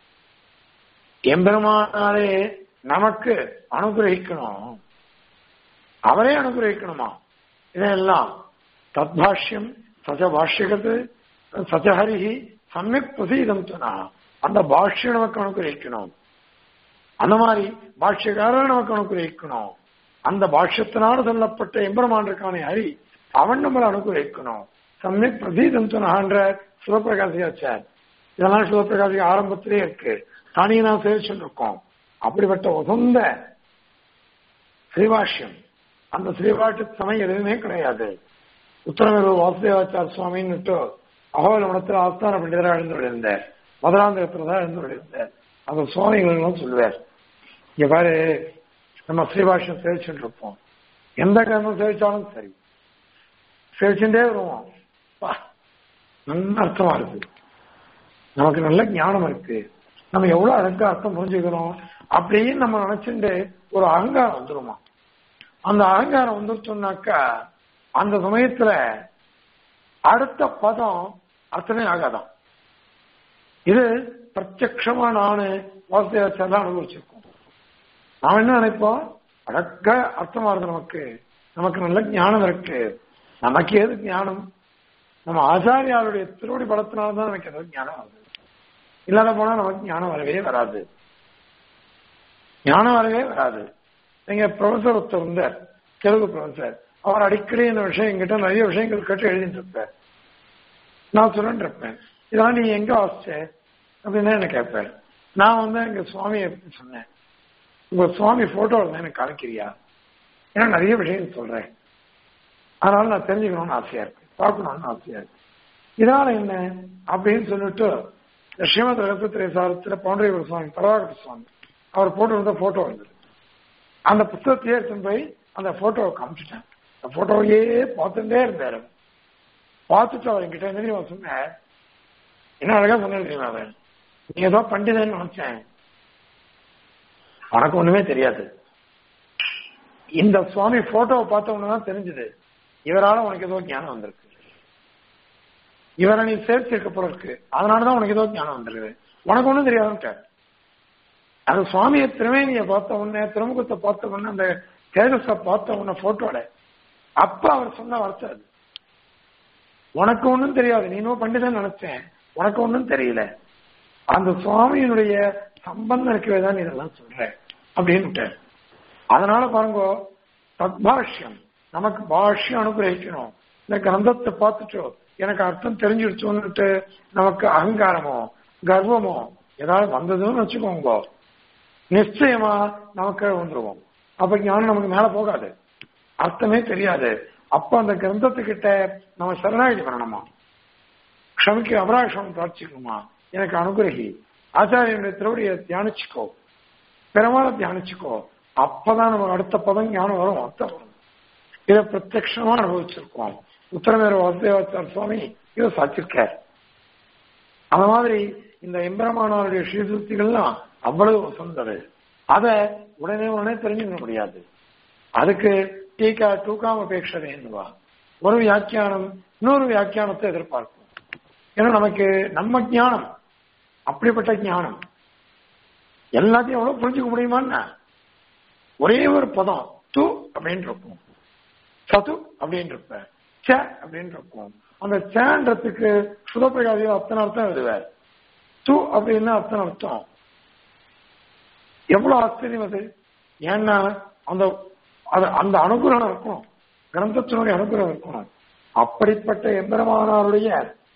எம்பெருமானாலே நமக்கு அனுகிரகிக்கணும் அவரே அனுகிரகிக்கணுமா இதெல்லாம் தத்பாஷ்யம் சஜ பாஷ்யகத்து சஜஹரிஹி சமயக் பிரசீதம்னா அந்த பாஷ்யம் நமக்கு அனுகிரகிக்கணும் அந்த மாதிரி பாஷ்யக்காரர் நமக்கு அனுகிரகிக்கணும் அந்த பாஷ்யத்தினால சொல்லப்பட்ட எம்பெருமான் இருக்கானே ஹரி அவன் நம்மளை அனுகிரகிக்கணும் சமயக் பிரசீதம்னா சிவபிரகாசியாச்சார் இதெல்லாம் சிவபிரகாசி ஆரம்பத்திலே இருக்கு தனியை நான் சேவிச்சுட்டு இருக்கோம் அப்படிப்பட்ட உகந்த ஸ்ரீபாஷ்யம் அந்த ஸ்ரீபாஷ்ய சமயம் எதுவுமே கிடையாது உத்தரமேரூர் வாசுதேவாச்சார சுவாமின்னு அகோலமனத்தில் ஆஸ்தான பண்டிதராக எழுந்துள்ளிருந்தார் மதுராந்தகத்தில் தான் எழுந்துள்ளிருந்தார் அந்த சுவாமிகள் சொல்லுவார் இங்க பாரு நம்ம ஸ்ரீபாஷ்யம் சேவிச்சுட்டு இருப்போம் எந்த கிரந்தம் சேவிச்சாலும் சரி சேவிச்சுட்டே வருவோம் பா, நல்ல அர்த்தமா இருக்கு நமக்கு நல்ல ஞானம் இருக்கு நம்ம எவ்வளவு அழகா அர்த்தம் புரிஞ்சுக்கிறோம் அப்படின்னு நம்ம நினைச்சுட்டு ஒரு அகங்காரம் வந்துருமா அந்த அகங்காரம் வந்துருச்சோம்னாக்கா அந்த சமயத்துல அடுத்த பதம் அர்த்தமே ஆகாதான் இது பிரத்யக்ஷமா நானு வாசுதேவாச்சாரம் அனுபவிச்சிருக்கோம் நாம என்ன நினைப்போம் அழகா அர்த்தமா இருக்கு நமக்கு நமக்கு நல்ல ஞானம் இருக்கு நமக்கு ஏது ஞானம் நம்ம ஆச்சாரியாருடைய திருவடி பலத்தினால்தான் நமக்கு ஏதாவது ஞானம் வருது இல்லாத போனா நமக்கு ஞானம் வரவே வராது ஞானம் வரவே வராது எங்க ப்ரொஃபசர் ஒருத்தர் இருந்தார் தெலுங்கு ப்ரொஃபசர் அவர் அடிக்கடி இந்த விஷயம் என்கிட்ட நிறைய விஷயங்கள் கேட்டு எழுதிட்டு இருப்பார் நான் சொல்லிட்டு இருப்பேன் இதெல்லாம் நீ எங்க வாசிச்ச அப்படின்னு என்ன கேட்பேன் நான் வந்து எங்க சுவாமியை பத்தி சொன்னேன் உங்க சுவாமி போட்டோ இருந்தா எனக்கு காமிக்கிறியா ஏன்னா நிறைய விஷயம் சொல்றேன் அதனால நான் தெரிஞ்சுக்கணும்னு ஆசையா இருக்கு பார்க்கணும்னு ஆசையா இருக்கு இதனால என்ன அப்படின்னு சொல்லிட்டு இந்த ஸ்ரீமத் ரகசிய சாரத்தில் பவுண்டரிவர் சுவாமி பரவாகட்ட சுவாமி அவர் போட்டோ இருந்த போட்டோ வந்தது அந்த புத்தகத்தையே எடுத்துன்னு போய் அந்த போட்டோவை காமிச்சிட்டேன் அந்த போட்டோவையே பார்த்துட்டே இருந்தாரு பார்த்துட்டு அவர் என்கிட்ட என்ன தெரியுமா சொன்னார் என்ன அழகா சொன்ன தெரியுமா அவன் நீ ஏதோ பண்டிதன்னு நினைச்சேன் உனக்கு ஒண்ணுமே தெரியாது இந்த சுவாமி போட்டோவை பார்த்த உடனே தெரிஞ்சது இவரால உனக்கு ஏதோ ஞானம் வந்திருக்கு இவரை நீ சேர்த்திருக்க போல இருக்கு அதனாலதான் உனக்கு ஏதோ ஞானம் வந்திருக்கு உனக்கு ஒண்ணும் தெரியாதுன்ட்டு அந்த சுவாமியை திருமேனிய பார்த்த உடனே திருமுகத்தை பார்த்த உடனே அந்த தேஜஸ பார்த்த உடனே போட்டோல அப்ப அவர் சொன்ன வார்த்தை அது உனக்கு ஒண்ணும் தெரியாது நீனும் பண்டிதன் நினைச்சேன் உனக்கு ஒண்ணும் தெரியல அந்த சுவாமியினுடைய சம்பந்தம் இருக்கவே தான் இதெல்லாம் சொல்றேன் அப்படின்னு அதனால பாருங்க தத்பாஷ்யம் நமக்கு பாஷ்யம் அனுகிரகிக்கணும் இந்த கிரந்தத்தை பார்த்துட்டோ எனக்கு அர்த்தம் தெரிஞ்சிடுச்சோன்னுட்டு நமக்கு அகங்காரமோ கர்வமோ ஏதாவது வந்ததுன்னு வச்சுக்கோங்க நிச்சயமா நமக்கு வந்துருவோம் அப்ப ஞானம் நமக்கு மேல போகாது அர்த்தமே தெரியாது அப்ப அந்த கிரந்தத்துக்கிட்ட நம்ம சரணாகி பண்ணணுமா க்ஷமிக்கு அபராஷம் பிரார்த்திக்கணுமா எனக்கு அனுகிரகி ஆச்சாரியனுடைய திருவடியை தியானிச்சுக்கோ பெருமாளை தியானிச்சுக்கோ அப்பதான் நமக்கு அடுத்த பதம் ஞானம் வரும் அர்த்தம் வரும் இதை பிரத்யமா அனுபவிச்சிருக்கோம் உத்தரமேர வாசுதேவாச்சார சுவாமி இதை சாச்சிருக்கார் அந்த மாதிரி இந்த எம்பெருமானாருடைய ஸ்ரீசுத்திகள்லாம் அவ்வளவு வசந்தது அதை உடனே உடனே தெரிஞ்சுக்க முடியாது அதுக்கு டீகா டூகாம அபேட்சதைன்னுவா ஒரு வியாக்கியானம் இன்னொரு வியாக்கியானத்தை எதிர்பார்க்கும் ஏன்னா நமக்கு நம்ம ஞானம் அப்படிப்பட்ட ஞானம் எல்லாத்தையும் எவ்வளவு புரிஞ்சுக்க முடியுமான்னா ஒரே ஒரு பதம் து அப்படின்னு இருக்கும் சது அப்படின்னு இருப்ப ச அப்படின்னு இருக்கும் அந்த சேன்றதுக்கு சுதப்பிரகாதியோ அத்தனை அர்த்தம் எழுதுவார் து அப்படின்னா அத்தனை அர்த்தம் எவ்வளவு ஆச்சரியம் அது ஏன்னா அந்த அது- அந்த அனுகிரகம் இருக்கணும் கிரந்தத்தினுடைய அனுகிரகம் இருக்கணும் அப்படிப்பட்ட எம்பெருமானாருடைய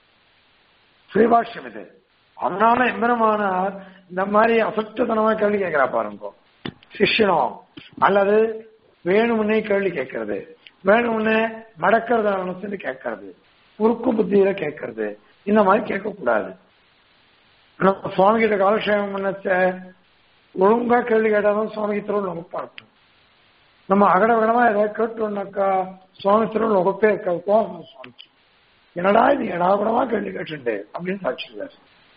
ஸ்ரீபாஷ்யம் இது அதனால எம்பெருமானார் இந்த மாதிரி அசட்டத்தனமா கேள்வி கேட்கிறா பாருங்க சிஷ்யனோ அல்லது வேணுமுன்னே கேள்வி கேட்கறது வேணுமுன்னே மடக்கிறத நினைச்சுட்டு கேட்கறது குறுக்கு புத்தியில கேட்கறது இந்த மாதிரி கேட்கக்கூடாது நம்ம சுவாமி கிட்ட காலக்ஷேபம் பண்ணச்ச ஒழுங்கா கேள்வி கேட்டாதான் சுவாமிக்கு திருவள்ளுவர் வகுப்பா இருக்கும் நம்ம அகடவகடமா ஏதாவது கேட்டோம்னாக்கா சுவாமி திருவள்ளுவர் வகுப்பே இருக்காது கோபம் சுவாமிக்கு என்னடா இது எடாகுடமா கேள்வி கேட்டுண்டு அப்படின்னு சாட்சிடுவார்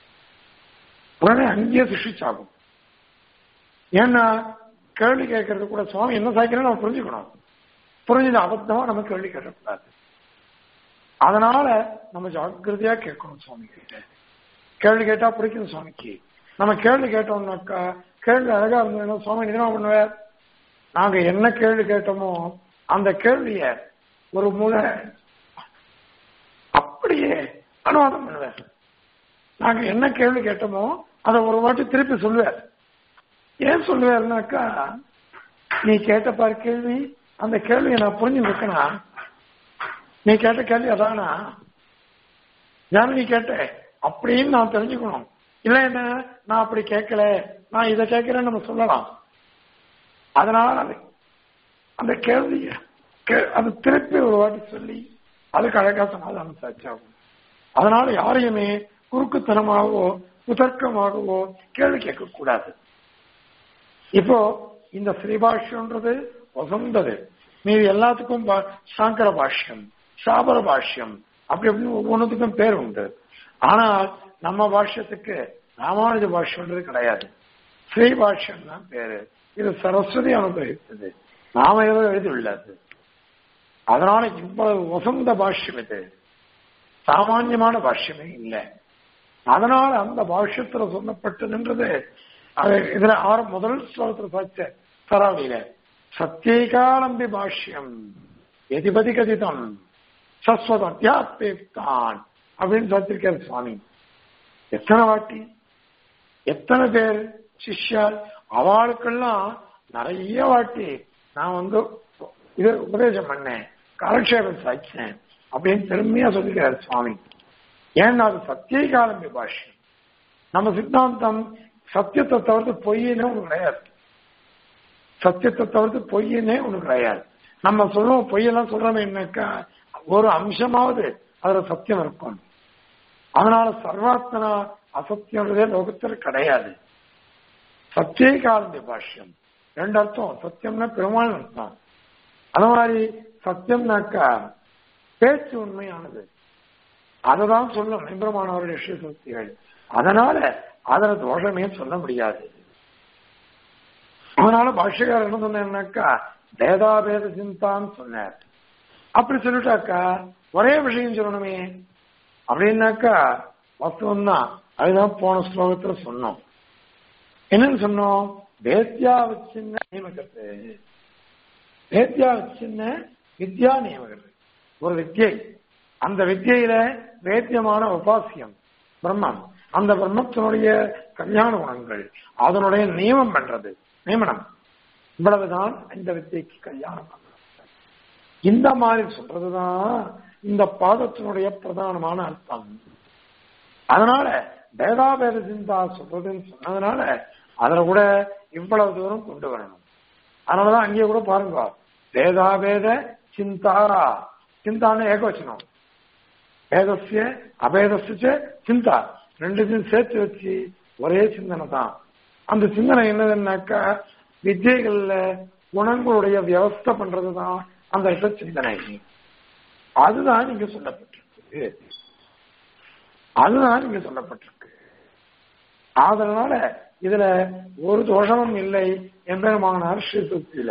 உடனே அங்கேயே சிஷிச்சாகும் ஏன்னா கேள்வி கேட்கறது கூட சுவாமி என்ன சாய்க்கிறோம் நம்ம புரிஞ்சுக்கணும் புரிஞ்சது அபத்தமா நம்ம கேள்வி கேட்கக்கூடாது அதனால நம்ம ஜாக்கிரதையா கேட்கணும் சுவாமி கிட்ட கேள்வி கேட்டா பிடிக்கும் சுவாமிக்கு நம்ம கேள்வி கேட்டோம்னாக்கா கேள்வி அழகா இருந்ததுன்னா சுவாமி என்ன பண்ணுவார் நாங்க என்ன கேள்வி கேட்டோமோ அந்த கேள்விய ஒரு முறை அப்படியே அனுவாதம் பண்ணுவார் நாங்க என்ன கேள்வி கேட்டோமோ அதை ஒரு வாட்டி திருப்பி சொல்லுவார் ஏன் சொல்லுவாருனாக்கா நீ கேட்ட பாரு கேள்வி அந்த கேள்வியை நான் புரிஞ்சு வைக்கணும் நீ கேட்ட கேள்வி அதானா யாரும் நீ கேட்ட அப்படின்னு நான் தெரிஞ்சுக்கணும் இல்ல என்ன நான் அப்படி கேட்கல நான் இதை கேட்கிறேன்னு நம்ம சொல்லலாம் அதனால அது அந்த கேள்விய கே- அது திருப்பி ஒரு வாட்டி சொல்லி அதுக்கு அழகா சமாதானம் சாட்சியாகும் அதனால யாரையுமே குறுக்குத்தனமாகவோ குதர்க்கமாகவோ கேள்வி கேட்க கூடாது இப்போ இந்த ஸ்ரீபாஷ்யம்ன்றது வசந்தது மீது எல்லாத்துக்கும் பா- சாங்கர பாஷ்யம் சாபர பாஷ்யம் அப்படி அப்படின்னு ஒவ்வொன்றுத்துக்கும் பேர் உண்டு ஆனால் நம்ம பாஷ்யத்துக்கு ராமானுஜ பாஷ்யம்ன்றது கிடையாது ஸ்ரீ பாஷ்யம் தான் பேரு இது சரஸ்வதி அனுகிரகித்தது நாம ஏதோ எழுதியுள்ளது அதனால இவ்வளவு வசந்த பாஷ்யம் இது சாமான்யமான பாஷ்யமே இல்லை அதனால அந்த பாஷ்யத்துல சொல்லப்பட்டு நின்றது அது இதுல ஆறு முதல் ஸ்லோகத்துல சாச்ச சராவளியில சத்தியகாலம்பி பாஷ்யம் எதிபதி கதிதம் சஸ்வத அத்தியாத்தான் அப்படின்னு சொல்லிருக்காரு சுவாமி எத்தனை வாட்டி எத்தனை பேர் சிஷ்யால் அவளுக்கெல்லாம் நிறைய வாட்டி நான் வந்து இது உபதேசம் பண்ணேன் காலக்ஷேபம் சாய்ச்சேன் அப்படின்னு பெருமையா சொல்லிக்கிறார் சுவாமி ஏன்னா அது சத்திய காலம்பி பாஷ்யம் நம்ம சித்தாந்தம் சத்தியத்தை தவிர்த்து பொய்யினே ஒண்ணு கிடையாது சத்தியத்தை தவிர்த்து பொய்யினே ஒண்ணு கிடையாது நம்ம சொல்லுவோம் பொய்யெல்லாம் சொல்றோமே என்னக்கா ஒரு அம்சமாவது அதுல சத்தியம் இருக்கும் அதனால சர்வாத்மனா அசத்தியன்றதே லோகத்தில் கிடையாது சத்திய காலந்தி பாஷ்யம் ரெண்டு அர்த்தம் சத்தியம்னா பெருமாள் அர்த்தம் அது மாதிரி சத்தியம்னாக்கா பேச்சு உண்மையானது அததான் சொல்லும் நிபுணமானவருடைய ஸ்ரீசக்திகள் அதனால அதுல தோஷமே சொல்ல முடியாது அதனால பாஷ்யக்காரர் என்ன சொன்னாக்கா பேதாபேத சிந்தான்னு சொன்னார் அப்படி சொல்லிட்டாக்கா ஒரே விஷயம் சொல்லணுமே அப்படின்னாக்கா வஸ்துவம் தான் அதுதான் போன ஸ்லோகத்துல சொன்னோம் என்னன்னு சொன்னோம் வேத்யா வச்சின்ன நியமகத்து வேத்யா வச்சின்ன வித்யா நியமகத்து ஒரு வித்யை அந்த வித்தியில வேத்தியமான உபாசியம் பிரம்மம் அந்த பிரம்மத்தினுடைய கல்யாண குணங்கள் அதனுடைய நியமம் பண்றது நியமனம் இவ்வளவுதான் இந்த வித்தியைக்கு கல்யாணம் பண்றது இந்த மாதிரி சொல்றதுதான் இந்த பாதத்தினுடைய பிரதானமான அர்த்தம் அதனால பேதாபேத சிந்தா சொல்றதுன்னு சொன்னதுனால அதுல கூட இவ்வளவு தூரம் கொண்டு வரணும் அதனாலதான் அங்கேயே கூட பாருங்க வேதாபேத சிந்தாரா சிந்தான்னு ஏகவச்சனம் வேதசிய அபேதசிய சிந்தா ரெண்டுத்தையும் சேர்த்து வச்சு ஒரே சிந்தனை தான் அந்த சிந்தனை என்னதுன்னாக்கா வித்தியைகள்ல குணங்களுடைய வியவஸ்தை பண்றதுதான் அந்த இடத்துல சிந்தனை அதுதான் இங்க சொல்லப்பட்டிருக்கு அதுதான் இங்க சொல்லப்பட்டிருக்கு அதனால இதுல ஒரு தோஷமும் இல்லை எம்பெருமானார் ஸ்ரீசுத்தியில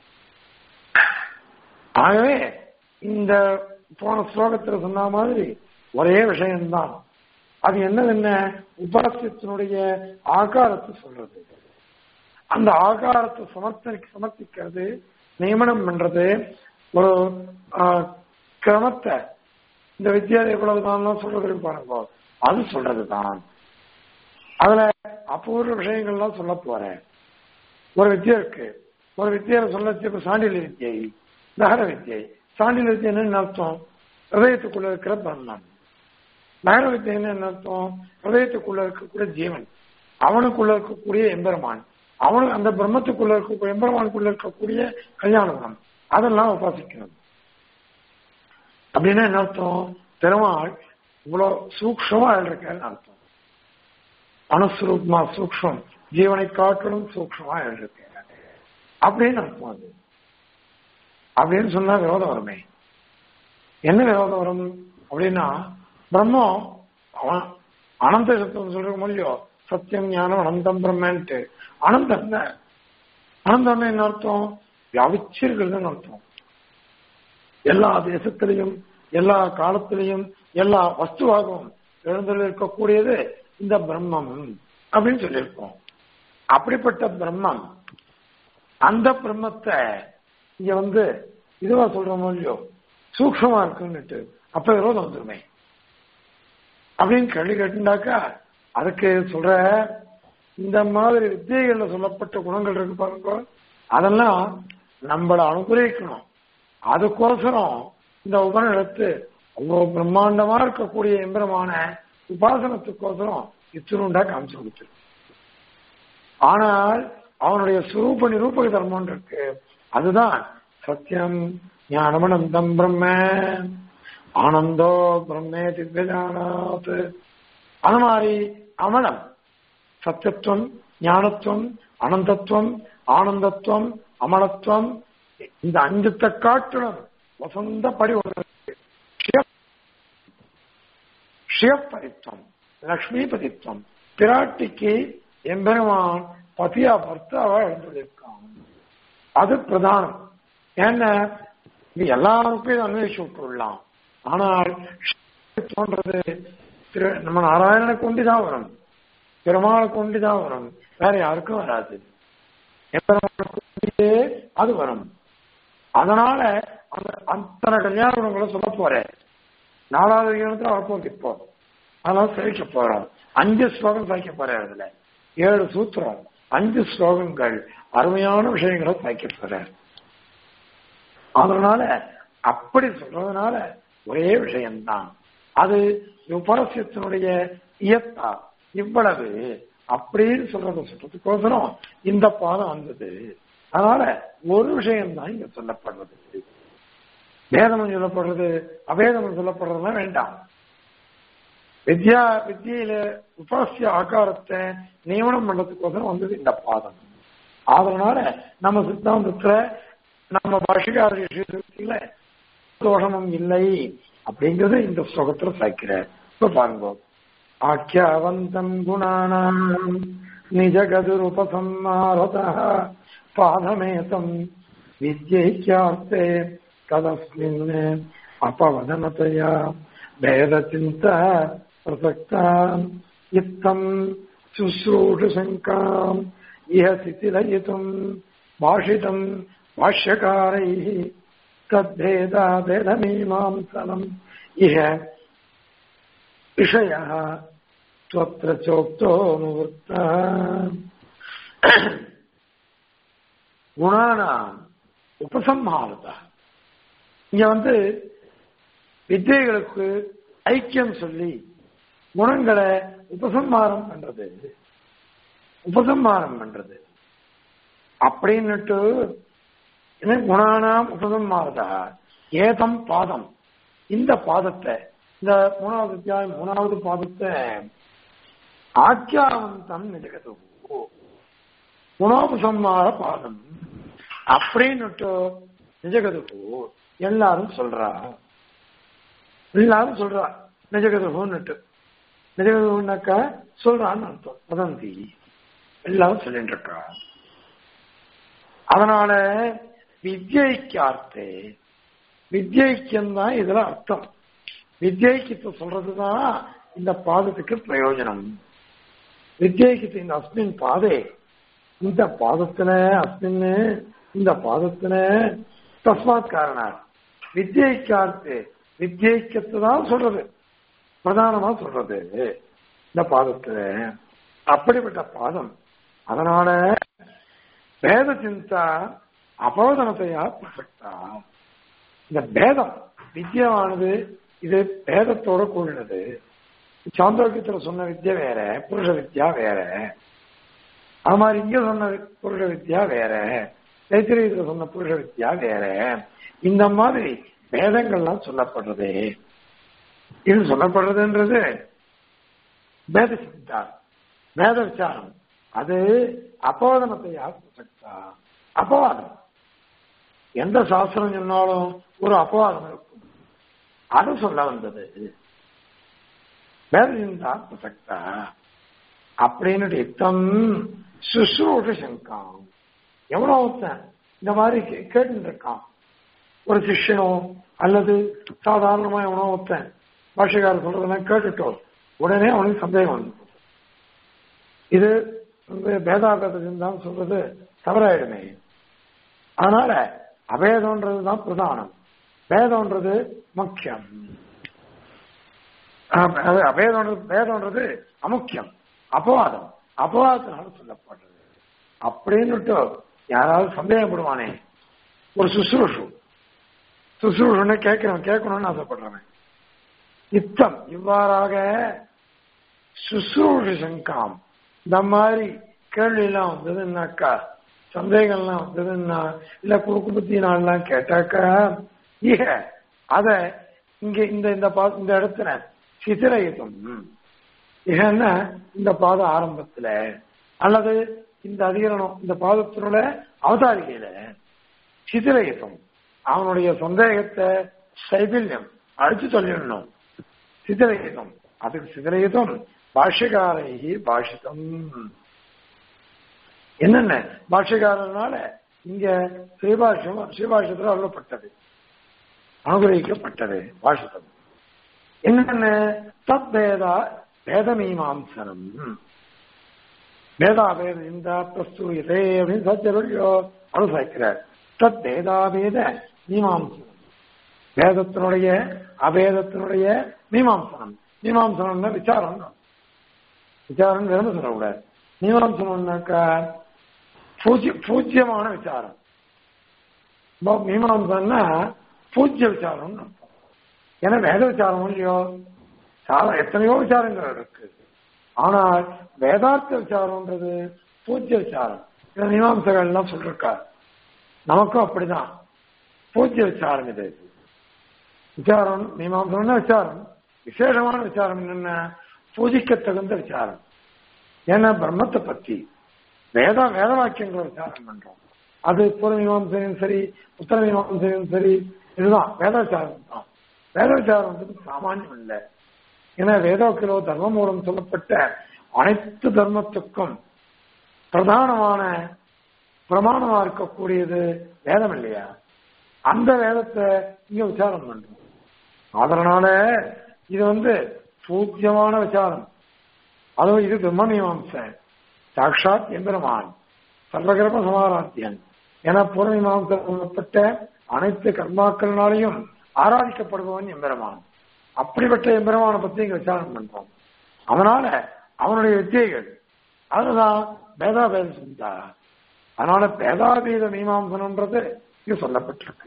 ஆகவே இந்த போன ஸ்லோகத்துல சொன்ன மாதிரி ஒரே விஷயம்தான் அது என்னது என்ன உபாசியத்தினுடைய ஆகாரத்தை சொல்றது அந்த ஆகாரத்தை சமர்த்த சமர்ப்பிக்கிறது நியமனம் பண்றது ஒரு ஆஹ், கிரமத்தை இந்த வித்தியாலய இவ்வளவுதான் சொல்றது பாருங்க அது சொல்றதுதான் அதுல அபூர்வ விஷயங்கள்லாம் சொல்ல போறேன் ஒரு வித்தியை இருக்கு ஒரு வித்தியை சொல்ல இப்ப சாண்டில்ய வித்தியை நகர வித்தியை சாண்டில்ய வித்தியை என்ன அர்த்தம் ஹதயத்துக்குள்ள இருக்கிற பிரம்மன் நகர வித்தியை என்ன அர்த்தம் ஹதயத்துக்குள்ள இருக்கக்கூடிய ஜீவன் அவனுக்குள்ள இருக்கக்கூடிய எம்பெருமான் அவனுக்கு அந்த பிரம்மத்துக்குள்ள இருக்கக்கூடிய எம்பெருமானுக்குள்ள இருக்கக்கூடிய கல்யாண குணம் அதெல்லாம் உபாசிக்கணும் அப்படின்னா என்ன அர்த்தம் பெருமாள் இவ்வளவு சூக்ஷமா இருக்காருன்னு அர்த்தம் அணுஸ்வரூபமா சூக்ஷம் ஜீவனை காட்டிலும் சூக்ஷமா இருக்காரு அப்படின்னு அர்த்தம் அது அப்படின்னு சொன்னா விரோதம் வருமே என்ன விரோதம் வரும் அப்படின்னா பிரம்மம் அவன் அனந்த சத்தம் சொல்ற மொழியோ சத்தியம் ஞானம் அனந்தம் பிரம்மன்ட்டு அனந்தம் தான் அனந்தம் என்ன அர்த்தம் வியாபிச்சிருக்கிறதுன்னு அர்த்தம் எல்லா தேசத்திலையும் எல்லா காலத்திலையும் எல்லா வஸ்துவாகவும் எழுந்தில் இருக்கக்கூடியது இந்த பிரம்மம் அப்படின்னு சொல்லியிருக்கோம் அப்படிப்பட்ட பிரம்மம் அந்த பிரம்மத்தை இங்க வந்து இதுவா சொல்றோமோ இல்லையோ சூக்ஷமா இருக்குன்னுட்டு அப்ப விரோதம் வந்துருமே அப்படின்னு கேள்வி கேட்டுண்டாக்கா அதுக்கு சொல்ற இந்த மாதிரி வித்தியைகள்ல சொல்லப்பட்ட குணங்கள் இருக்கு பாருங்க அதெல்லாம் நம்மளை அனுகிரகிக்கணும் அதுக்கோசரம் இந்த உபநிடத்து அவ்வளவு பிரம்மாண்டமா இருக்கக்கூடிய எம்பரமான உபாசனத்துக்கோசரம் இத்தினுண்டா காமிச்சு கொடுத்துரு ஆனால் அவனுடைய சுரூப நிரூபக தர்மம் இருக்கு அதுதான் சத்தியம் ஞானமனந்தம் பிரம்ம ஆனந்தோ பிரம்மே திவ்யஜானாத் அது மாதிரி அமலம் சத்தியத்துவம் ஞானத்துவம் அனந்தத்துவம் ஆனந்தத்துவம் அமலத்துவம் இந்த அஞ்சுத்த காட்டுடன் வசந்த படி ஷியப்பதித்வம் லக்ஷ்மிபதித்வம் பிராட்டிக்கு எம்பெருமான் பத்தியா பர்த்தாவா எழுந்திருக்கான் அது பிரதானம் ஏன்னா இது எல்லாருக்கும் இதை அன்வேஷிச்சு விட்டுடலாம் ஆனால் தோன்றது திரு நம்ம நாராயணனை கொண்டுதான் வரும் பெருமாளை கொண்டுதான் வரும் வேற யாருக்கும் வராது எம்பெருமானை கொண்டே அது வரும் அதனால அந்த அத்தனை கல்யாண குணங்களை சொல்ல போறேன் நாலாவது அதிகாரத்துல வரப்போகுது இப்போ அதனால சேவிக்க போறோம் அஞ்சு ஸ்லோகம் சாய்க்க போறார் அதுல ஏழு சூத்திரம் அஞ்சு ஸ்லோகங்கள் அருமையான விஷயங்களை சாய்க்க போறார் அதனால அப்படி சொல்றதுனால ஒரே விஷயம்தான் அது உபரசியத்தினுடைய இயத்தா இவ்வளவு அப்படின்னு சொல்றத சொல்றதுக்கோசரம் இந்த பாதம் வந்தது அதனால ஒரு விஷயம்தான் இங்க சொல்லப்படுறது வேதனம் சொல்லப்படுறது அவேதனம் சொல்லப்படுறதுலாம் வேண்டாம் வித்யா வித்தியில உபாசிய ஆகாரத்தை நியமனம் பண்றதுக்கோசரம் வந்தது இந்த பாதம் அதனால நம்ம சித்தாந்தத்துல நம்ம பாஷிகார விஷயத்துல தோஷமும் இல்லை அப்படிங்கறது இந்த ஸ்லோகத்துல சாய்க்கிறார் இப்ப பாருங்க ஆக்கியாவந்தம் குணானாம் நிஜகதுருபசம்மாரத பாதமேதம் வித்யைக்கியார்த்தே ததஸ்மின் अपवदनतया भेदचिन्ता प्रसक्ता इत्थम् शुश्रूषशङ्काम् इह शिथिलयितुम् भाषितम् भाष्यकारैः तद्भेदाभेदमीमांसनम् इह विषयः त्वत्र चोक्तोऽनुवृत्तः குணானாம் உபசம்ஹாரதா இங்க வந்து வித்தியைகளுக்கு ஐக்கியம் சொல்லி குணங்களை உபசம்ஹாரம் பண்றது உபசம்ஹாரம் பண்றது அப்படின்னுட்டு என்ன குணானாம் உபசம்ஹாரதா ஏதம் பாதம் இந்த பாதத்தை இந்த மூணாவது அத்தியாயம் மூணாவது பாதத்தை ஆக்கியாவந்தம் நிஜகது குணோபசம்மார பாதம் அப்படின்னுட்டு நிஜகதுகு எல்லாரும் சொல்றா எல்லாரும் சொல்றா நிஜகதுகுன்னுட்டு நிஜகதுகுன்னாக்கா சொல்றான்னு அர்த்தம் வதந்தி எல்லாரும் சொல்லிட்டு இருக்கா அதனால வித்யைக்கு அர்த்தே வித்யைக்கியம் தான் இதுல அர்த்தம் வித்யைக்கியத்தை சொல்றதுதான் இந்த பாதத்துக்கு பிரயோஜனம் வித்யைக்கியத்தை இந்த அஸ்மின் பாதே இந்த பாதத்துல அஸ்மின் இந்த பாதத்துல தஸ்மாத் காரணார் வித்யைக்கார்த்து வித்யைக்கத்தை தான் சொல்றது பிரதானமா சொல்றது இந்த பாதத்துல அப்படிப்பட்ட பாதம் அதனால வேத சிந்தா அபோதனத்தையா பிரசக்தா இந்த பேதம் வித்யாவானது இது பேதத்தோட கூடினது சாந்தோக்கியத்துல சொன்ன வித்யா வேற புருஷ வித்யா வேற அது மாதிரி இங்க சொன்ன புருஷ வித்யா வேற தைத்திரியத்துல சொன்ன புருஷ வித்யா வேற இந்த மாதிரி வேதங்கள்லாம் சொல்லப்படுறது இது சொல்லப்படுறதுன்றது வேத சிந்தா வேத விசாரம் அது அப்போதனத்தையா பிரசக்தா அபவாதம் எந்த சாஸ்திரம் சொன்னாலும் ஒரு அபவாதம் இருக்கும் அது சொல்ல வந்தது வேத சிந்தா பிரசக்தா அப்படின்னு யுத்தம் சுஸ்ரூஷ சங்காம் எவ்வளோ ஒருத்தன் இந்த மாதிரி கேட்டு இருக்கான் ஒரு சிஷ்யனோ அல்லது சாதாரணமா எவனோ ஒருத்தன் பாஷகாரர் சொல்றதெல்லாம் கேட்டுட்டோம் உடனே அவனுக்கு சந்தேகம் வந்து இது பேதாபேதம் தான் சொல்றது தவறாயிடுமே அதனால அபேதம்ன்றது தான் பிரதானம் வேதம்ன்றது முக்கியம் அபேதம்ன்றது வேதம்ன்றது அமுக்கியம் அபவாதம் அபவாதத்தினால சொல்லப்படுறது அப்படின்னுட்டு யாராவது சந்தேகப்படுவானே ஒரு சுசுரூஷு சுசுரூஷனை கேட்கிறவன் கேட்கணும்னு ஆசைப்படுறவன் யுத்தம் இவ்வாறாக சுசுரூஷ சங்காம் இந்த மாதிரி கேள்வி எல்லாம் வந்ததுன்னாக்கா சந்தேகம்லாம் வந்ததுன்னா இல்ல குறுக்கு புத்தினாலாம் கேட்டாக்கா இக அத இங்க இந்த இந்த பா இந்த இடத்துல சிதிரயுதம் இகன்னா இந்த பாத ஆரம்பத்துல அல்லது இந்த அதிகரணம் இந்த பாதத்தினோட அவதாரிகையில சிதிரயுதம் அவனுடைய சந்தேகத்தை சைபில்யம் அழிச்சு சொல்லிடணும் சிதிரயுதம் அதுக்கு சிதிரயுதம் பாஷ்யகாரைகி பாஷிதம் என்னென்ன பாஷ்யக்காரனால இங்க ஸ்ரீபாஷ்யம் ஸ்ரீபாஷ்யத்தில் அருளப்பட்டது அனுகிரகிக்கப்பட்டது பாஷிதம் என்னென்ன தத் பேதா வேதமீமாம்சனம் வேதாபேத இந்த பிரஸ்தூயதே அப்படின்னு சத்தியவழியோ அனுசரிக்கிறார் தத் வேதாபேத மீமாம்சனம் வேதத்தினுடைய அபேதத்தினுடைய மீமாம்சனம் மீமாம்சனம்னா விசாரம் விசாரம் விரும்ப சொல்லக்கூடாது மீமாம்சனம்னாக்கா பூஜ்ய பூஜ்யமான விசாரம் மீமாம்சம்னா பூஜ்ய விசாரம் ஏன்னா வேத விசாரம் இல்லையோ சாதா எத்தனையோ விசாரங்கள் இருக்கு ஆனால் வேதார்த்த விசாரம்ன்றது பூஜ்ய விசாரம் இதை மீமாம்சங்கள் எல்லாம் சொல்லிருக்கார் நமக்கும் அப்படிதான் பூஜ்ய விசாரம் இது விசாரம் மீமாம்சம்னா விசாரம் விசேஷமான விசாரம் என்னன்னா பூஜிக்க தகுந்த விசாரம் ஏன்னா பிரம்மத்தை பத்தி வேத வேத வாக்கியங்களை விசாரம் பண்றோம் அது பூர்வ மீமாசையும் சரி உத்தர மீமாசையும் சரி இதுதான் வேத விசாரம் தான் வேத விசாரம் வந்து சாமானியம் இல்லை ஏன்னா வேதோக்கிலோ தர்ம மூலம் சொல்லப்பட்ட அனைத்து தர்மத்துக்கும் பிரதானமான பிரமாணமா இருக்கக்கூடியது வேதம் இல்லையா அந்த வேதத்தை இங்க விசாரம் பண்றோம் அதனால இது வந்து பூஜ்யமான விசாரம் அதுவும் இது பிரம்மமீமாம்சை சாட்சாத் எம்பெருமான் சர்வகிரம சமாராத்தியன் என பூர்வமீமாம்சப்பட்ட அனைத்து கர்மாக்களினாலையும் ஆராதிக்கப்படுபவன் எம்பெருமான் அப்படிப்பட்ட எம்பெருமானை பத்தி இங்க விசாரணை பண்றோம் அதனால அவனுடைய வித்தியைகள் அதுதான் பேதாபேத சிந்தா அதனால பேதாபீத மீமாம்சனம்ன்றது இங்க சொல்லப்பட்டிருக்கு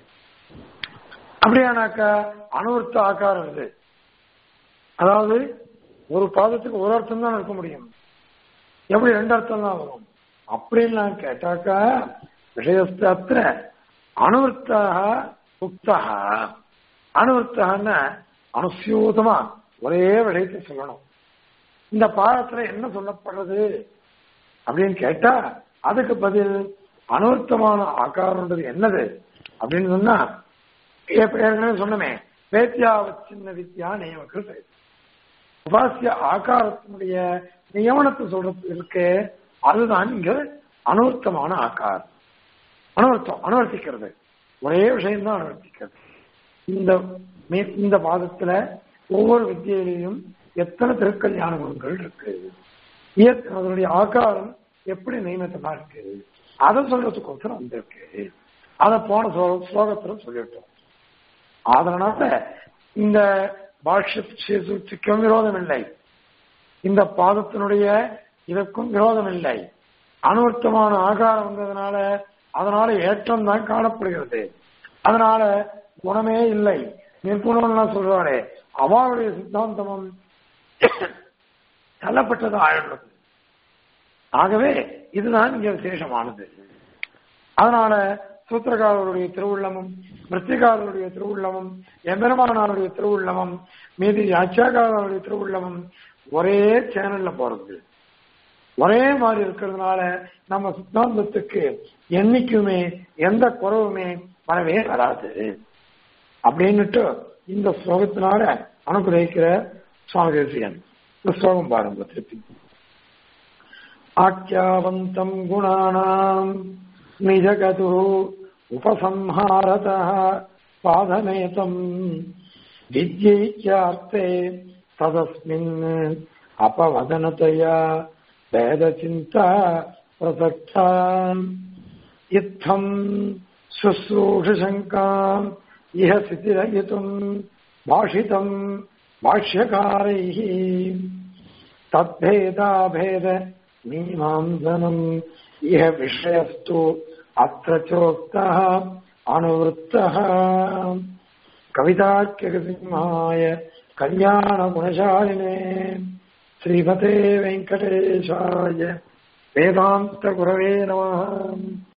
அப்படியானாக்கா அனுவர்த்த ஆக்காரம் இது அதாவது ஒரு பாதத்துக்கு ஒரு அர்த்தம் தான் இருக்க முடியும் எப்படி ரெண்டு அர்த்தம் தான் வரும் அப்படின்லாம் கேட்டாக்கா விஷயஸ்திர அனுவர்த்தாக உக்தாக அனுவர்த்தகன்னா அனுசியூதமா ஒரே விஷயத்தை சொல்லணும் இந்த பாடத்துல என்ன சொல்லப்படுறது அப்படின்னு கேட்டா அதுக்கு பதில் அனுவர்த்தமான ஆக்காரம்ன்றது என்னது அப்படின்னு சொன்னா ஏற்கனவே சொன்னமே வேத்தியாவச்சின்ன வித்யா நியமக்கள் உபாசிய ஆகாரத்தினுடைய நியமனத்தை சொல்றது இருக்கு அதுதான் இங்க அனுவர்த்தமான ஆக்காரம் அனுவர்த்தம் அனுவர்த்திக்கிறது ஒரே விஷயம்தான் அனுவர்த்திக்கிறது இந்த இந்த பாதத்துல ஒவ்வொரு வித்தியிலையும் எத்தனை திருக்கல்யாண குணங்கள் இருக்கு அதனுடைய ஆகாரம் எப்படி நியமத்தமா இருக்கு அதை சொல்றதுக்கோசரம் வந்திருக்கு அதை போன ஸ்லோகத்துல சொல்லிட்டோம் அதனால இந்த பாஷ்யத்துக்கும் விரோதம் இல்லை இந்த பாதத்தினுடைய இதற்கும் விரோதம் இல்லை அனுவர்த்தமான ஆகாரம் வந்ததுனால அதனால ஏற்றம் தான் காணப்படுகிறது அதனால குணமே இல்லை நிர்குணம்லாம் சொல்றாளே அவளுடைய சித்தாந்தமும் தள்ளப்பட்டது ஆயிடுறது ஆகவே இதுதான் இங்க விசேஷமானது அதனால சூத்திரக்காரருடைய திருவுள்ளமும் மிருத்திகாரருடைய திருவுள்ளமும் எம்பெருமானாருடைய திருவுள்ளமும் மீதி அச்சாக்காரருடைய திருவுள்ளமும் ஒரே சேனல்ல போறது ஒரே மாதிரி இருக்கிறதுனால நம்ம சித்தாந்தத்துக்கு என்னைக்குமே எந்த குறவுமே வரவே வராது அப்படின்னுட்டு இந்த ஸ்லோகத்தினால அனுகிரகிக்கிற சுவாமி தேசியன் இந்த ஸ்லோகம் பாருங்க திருப்பி ஆக்கியாவந்தம் குணானாம் நிஜகது உபசம்ஹாரத பாதமேதம் வித்யைச்சார்த்தே ததஸ்மின் अपवदनतया वेदचिन्ता प्रसक्ता इत्थम् शुश्रूषशङ्काम् इह स्थितिरयितुम् भाषितम् भाष्यकारैः तद्भेदाभेद मीमांसनम् इह विषयस्तु अत्र चोक्तः अनुवृत्तः कविताख्यसिंहाय कल्याणगुणशालिने ஸ்ரீமதே வெங்கடேஷாய வேதாந்த குரவே நம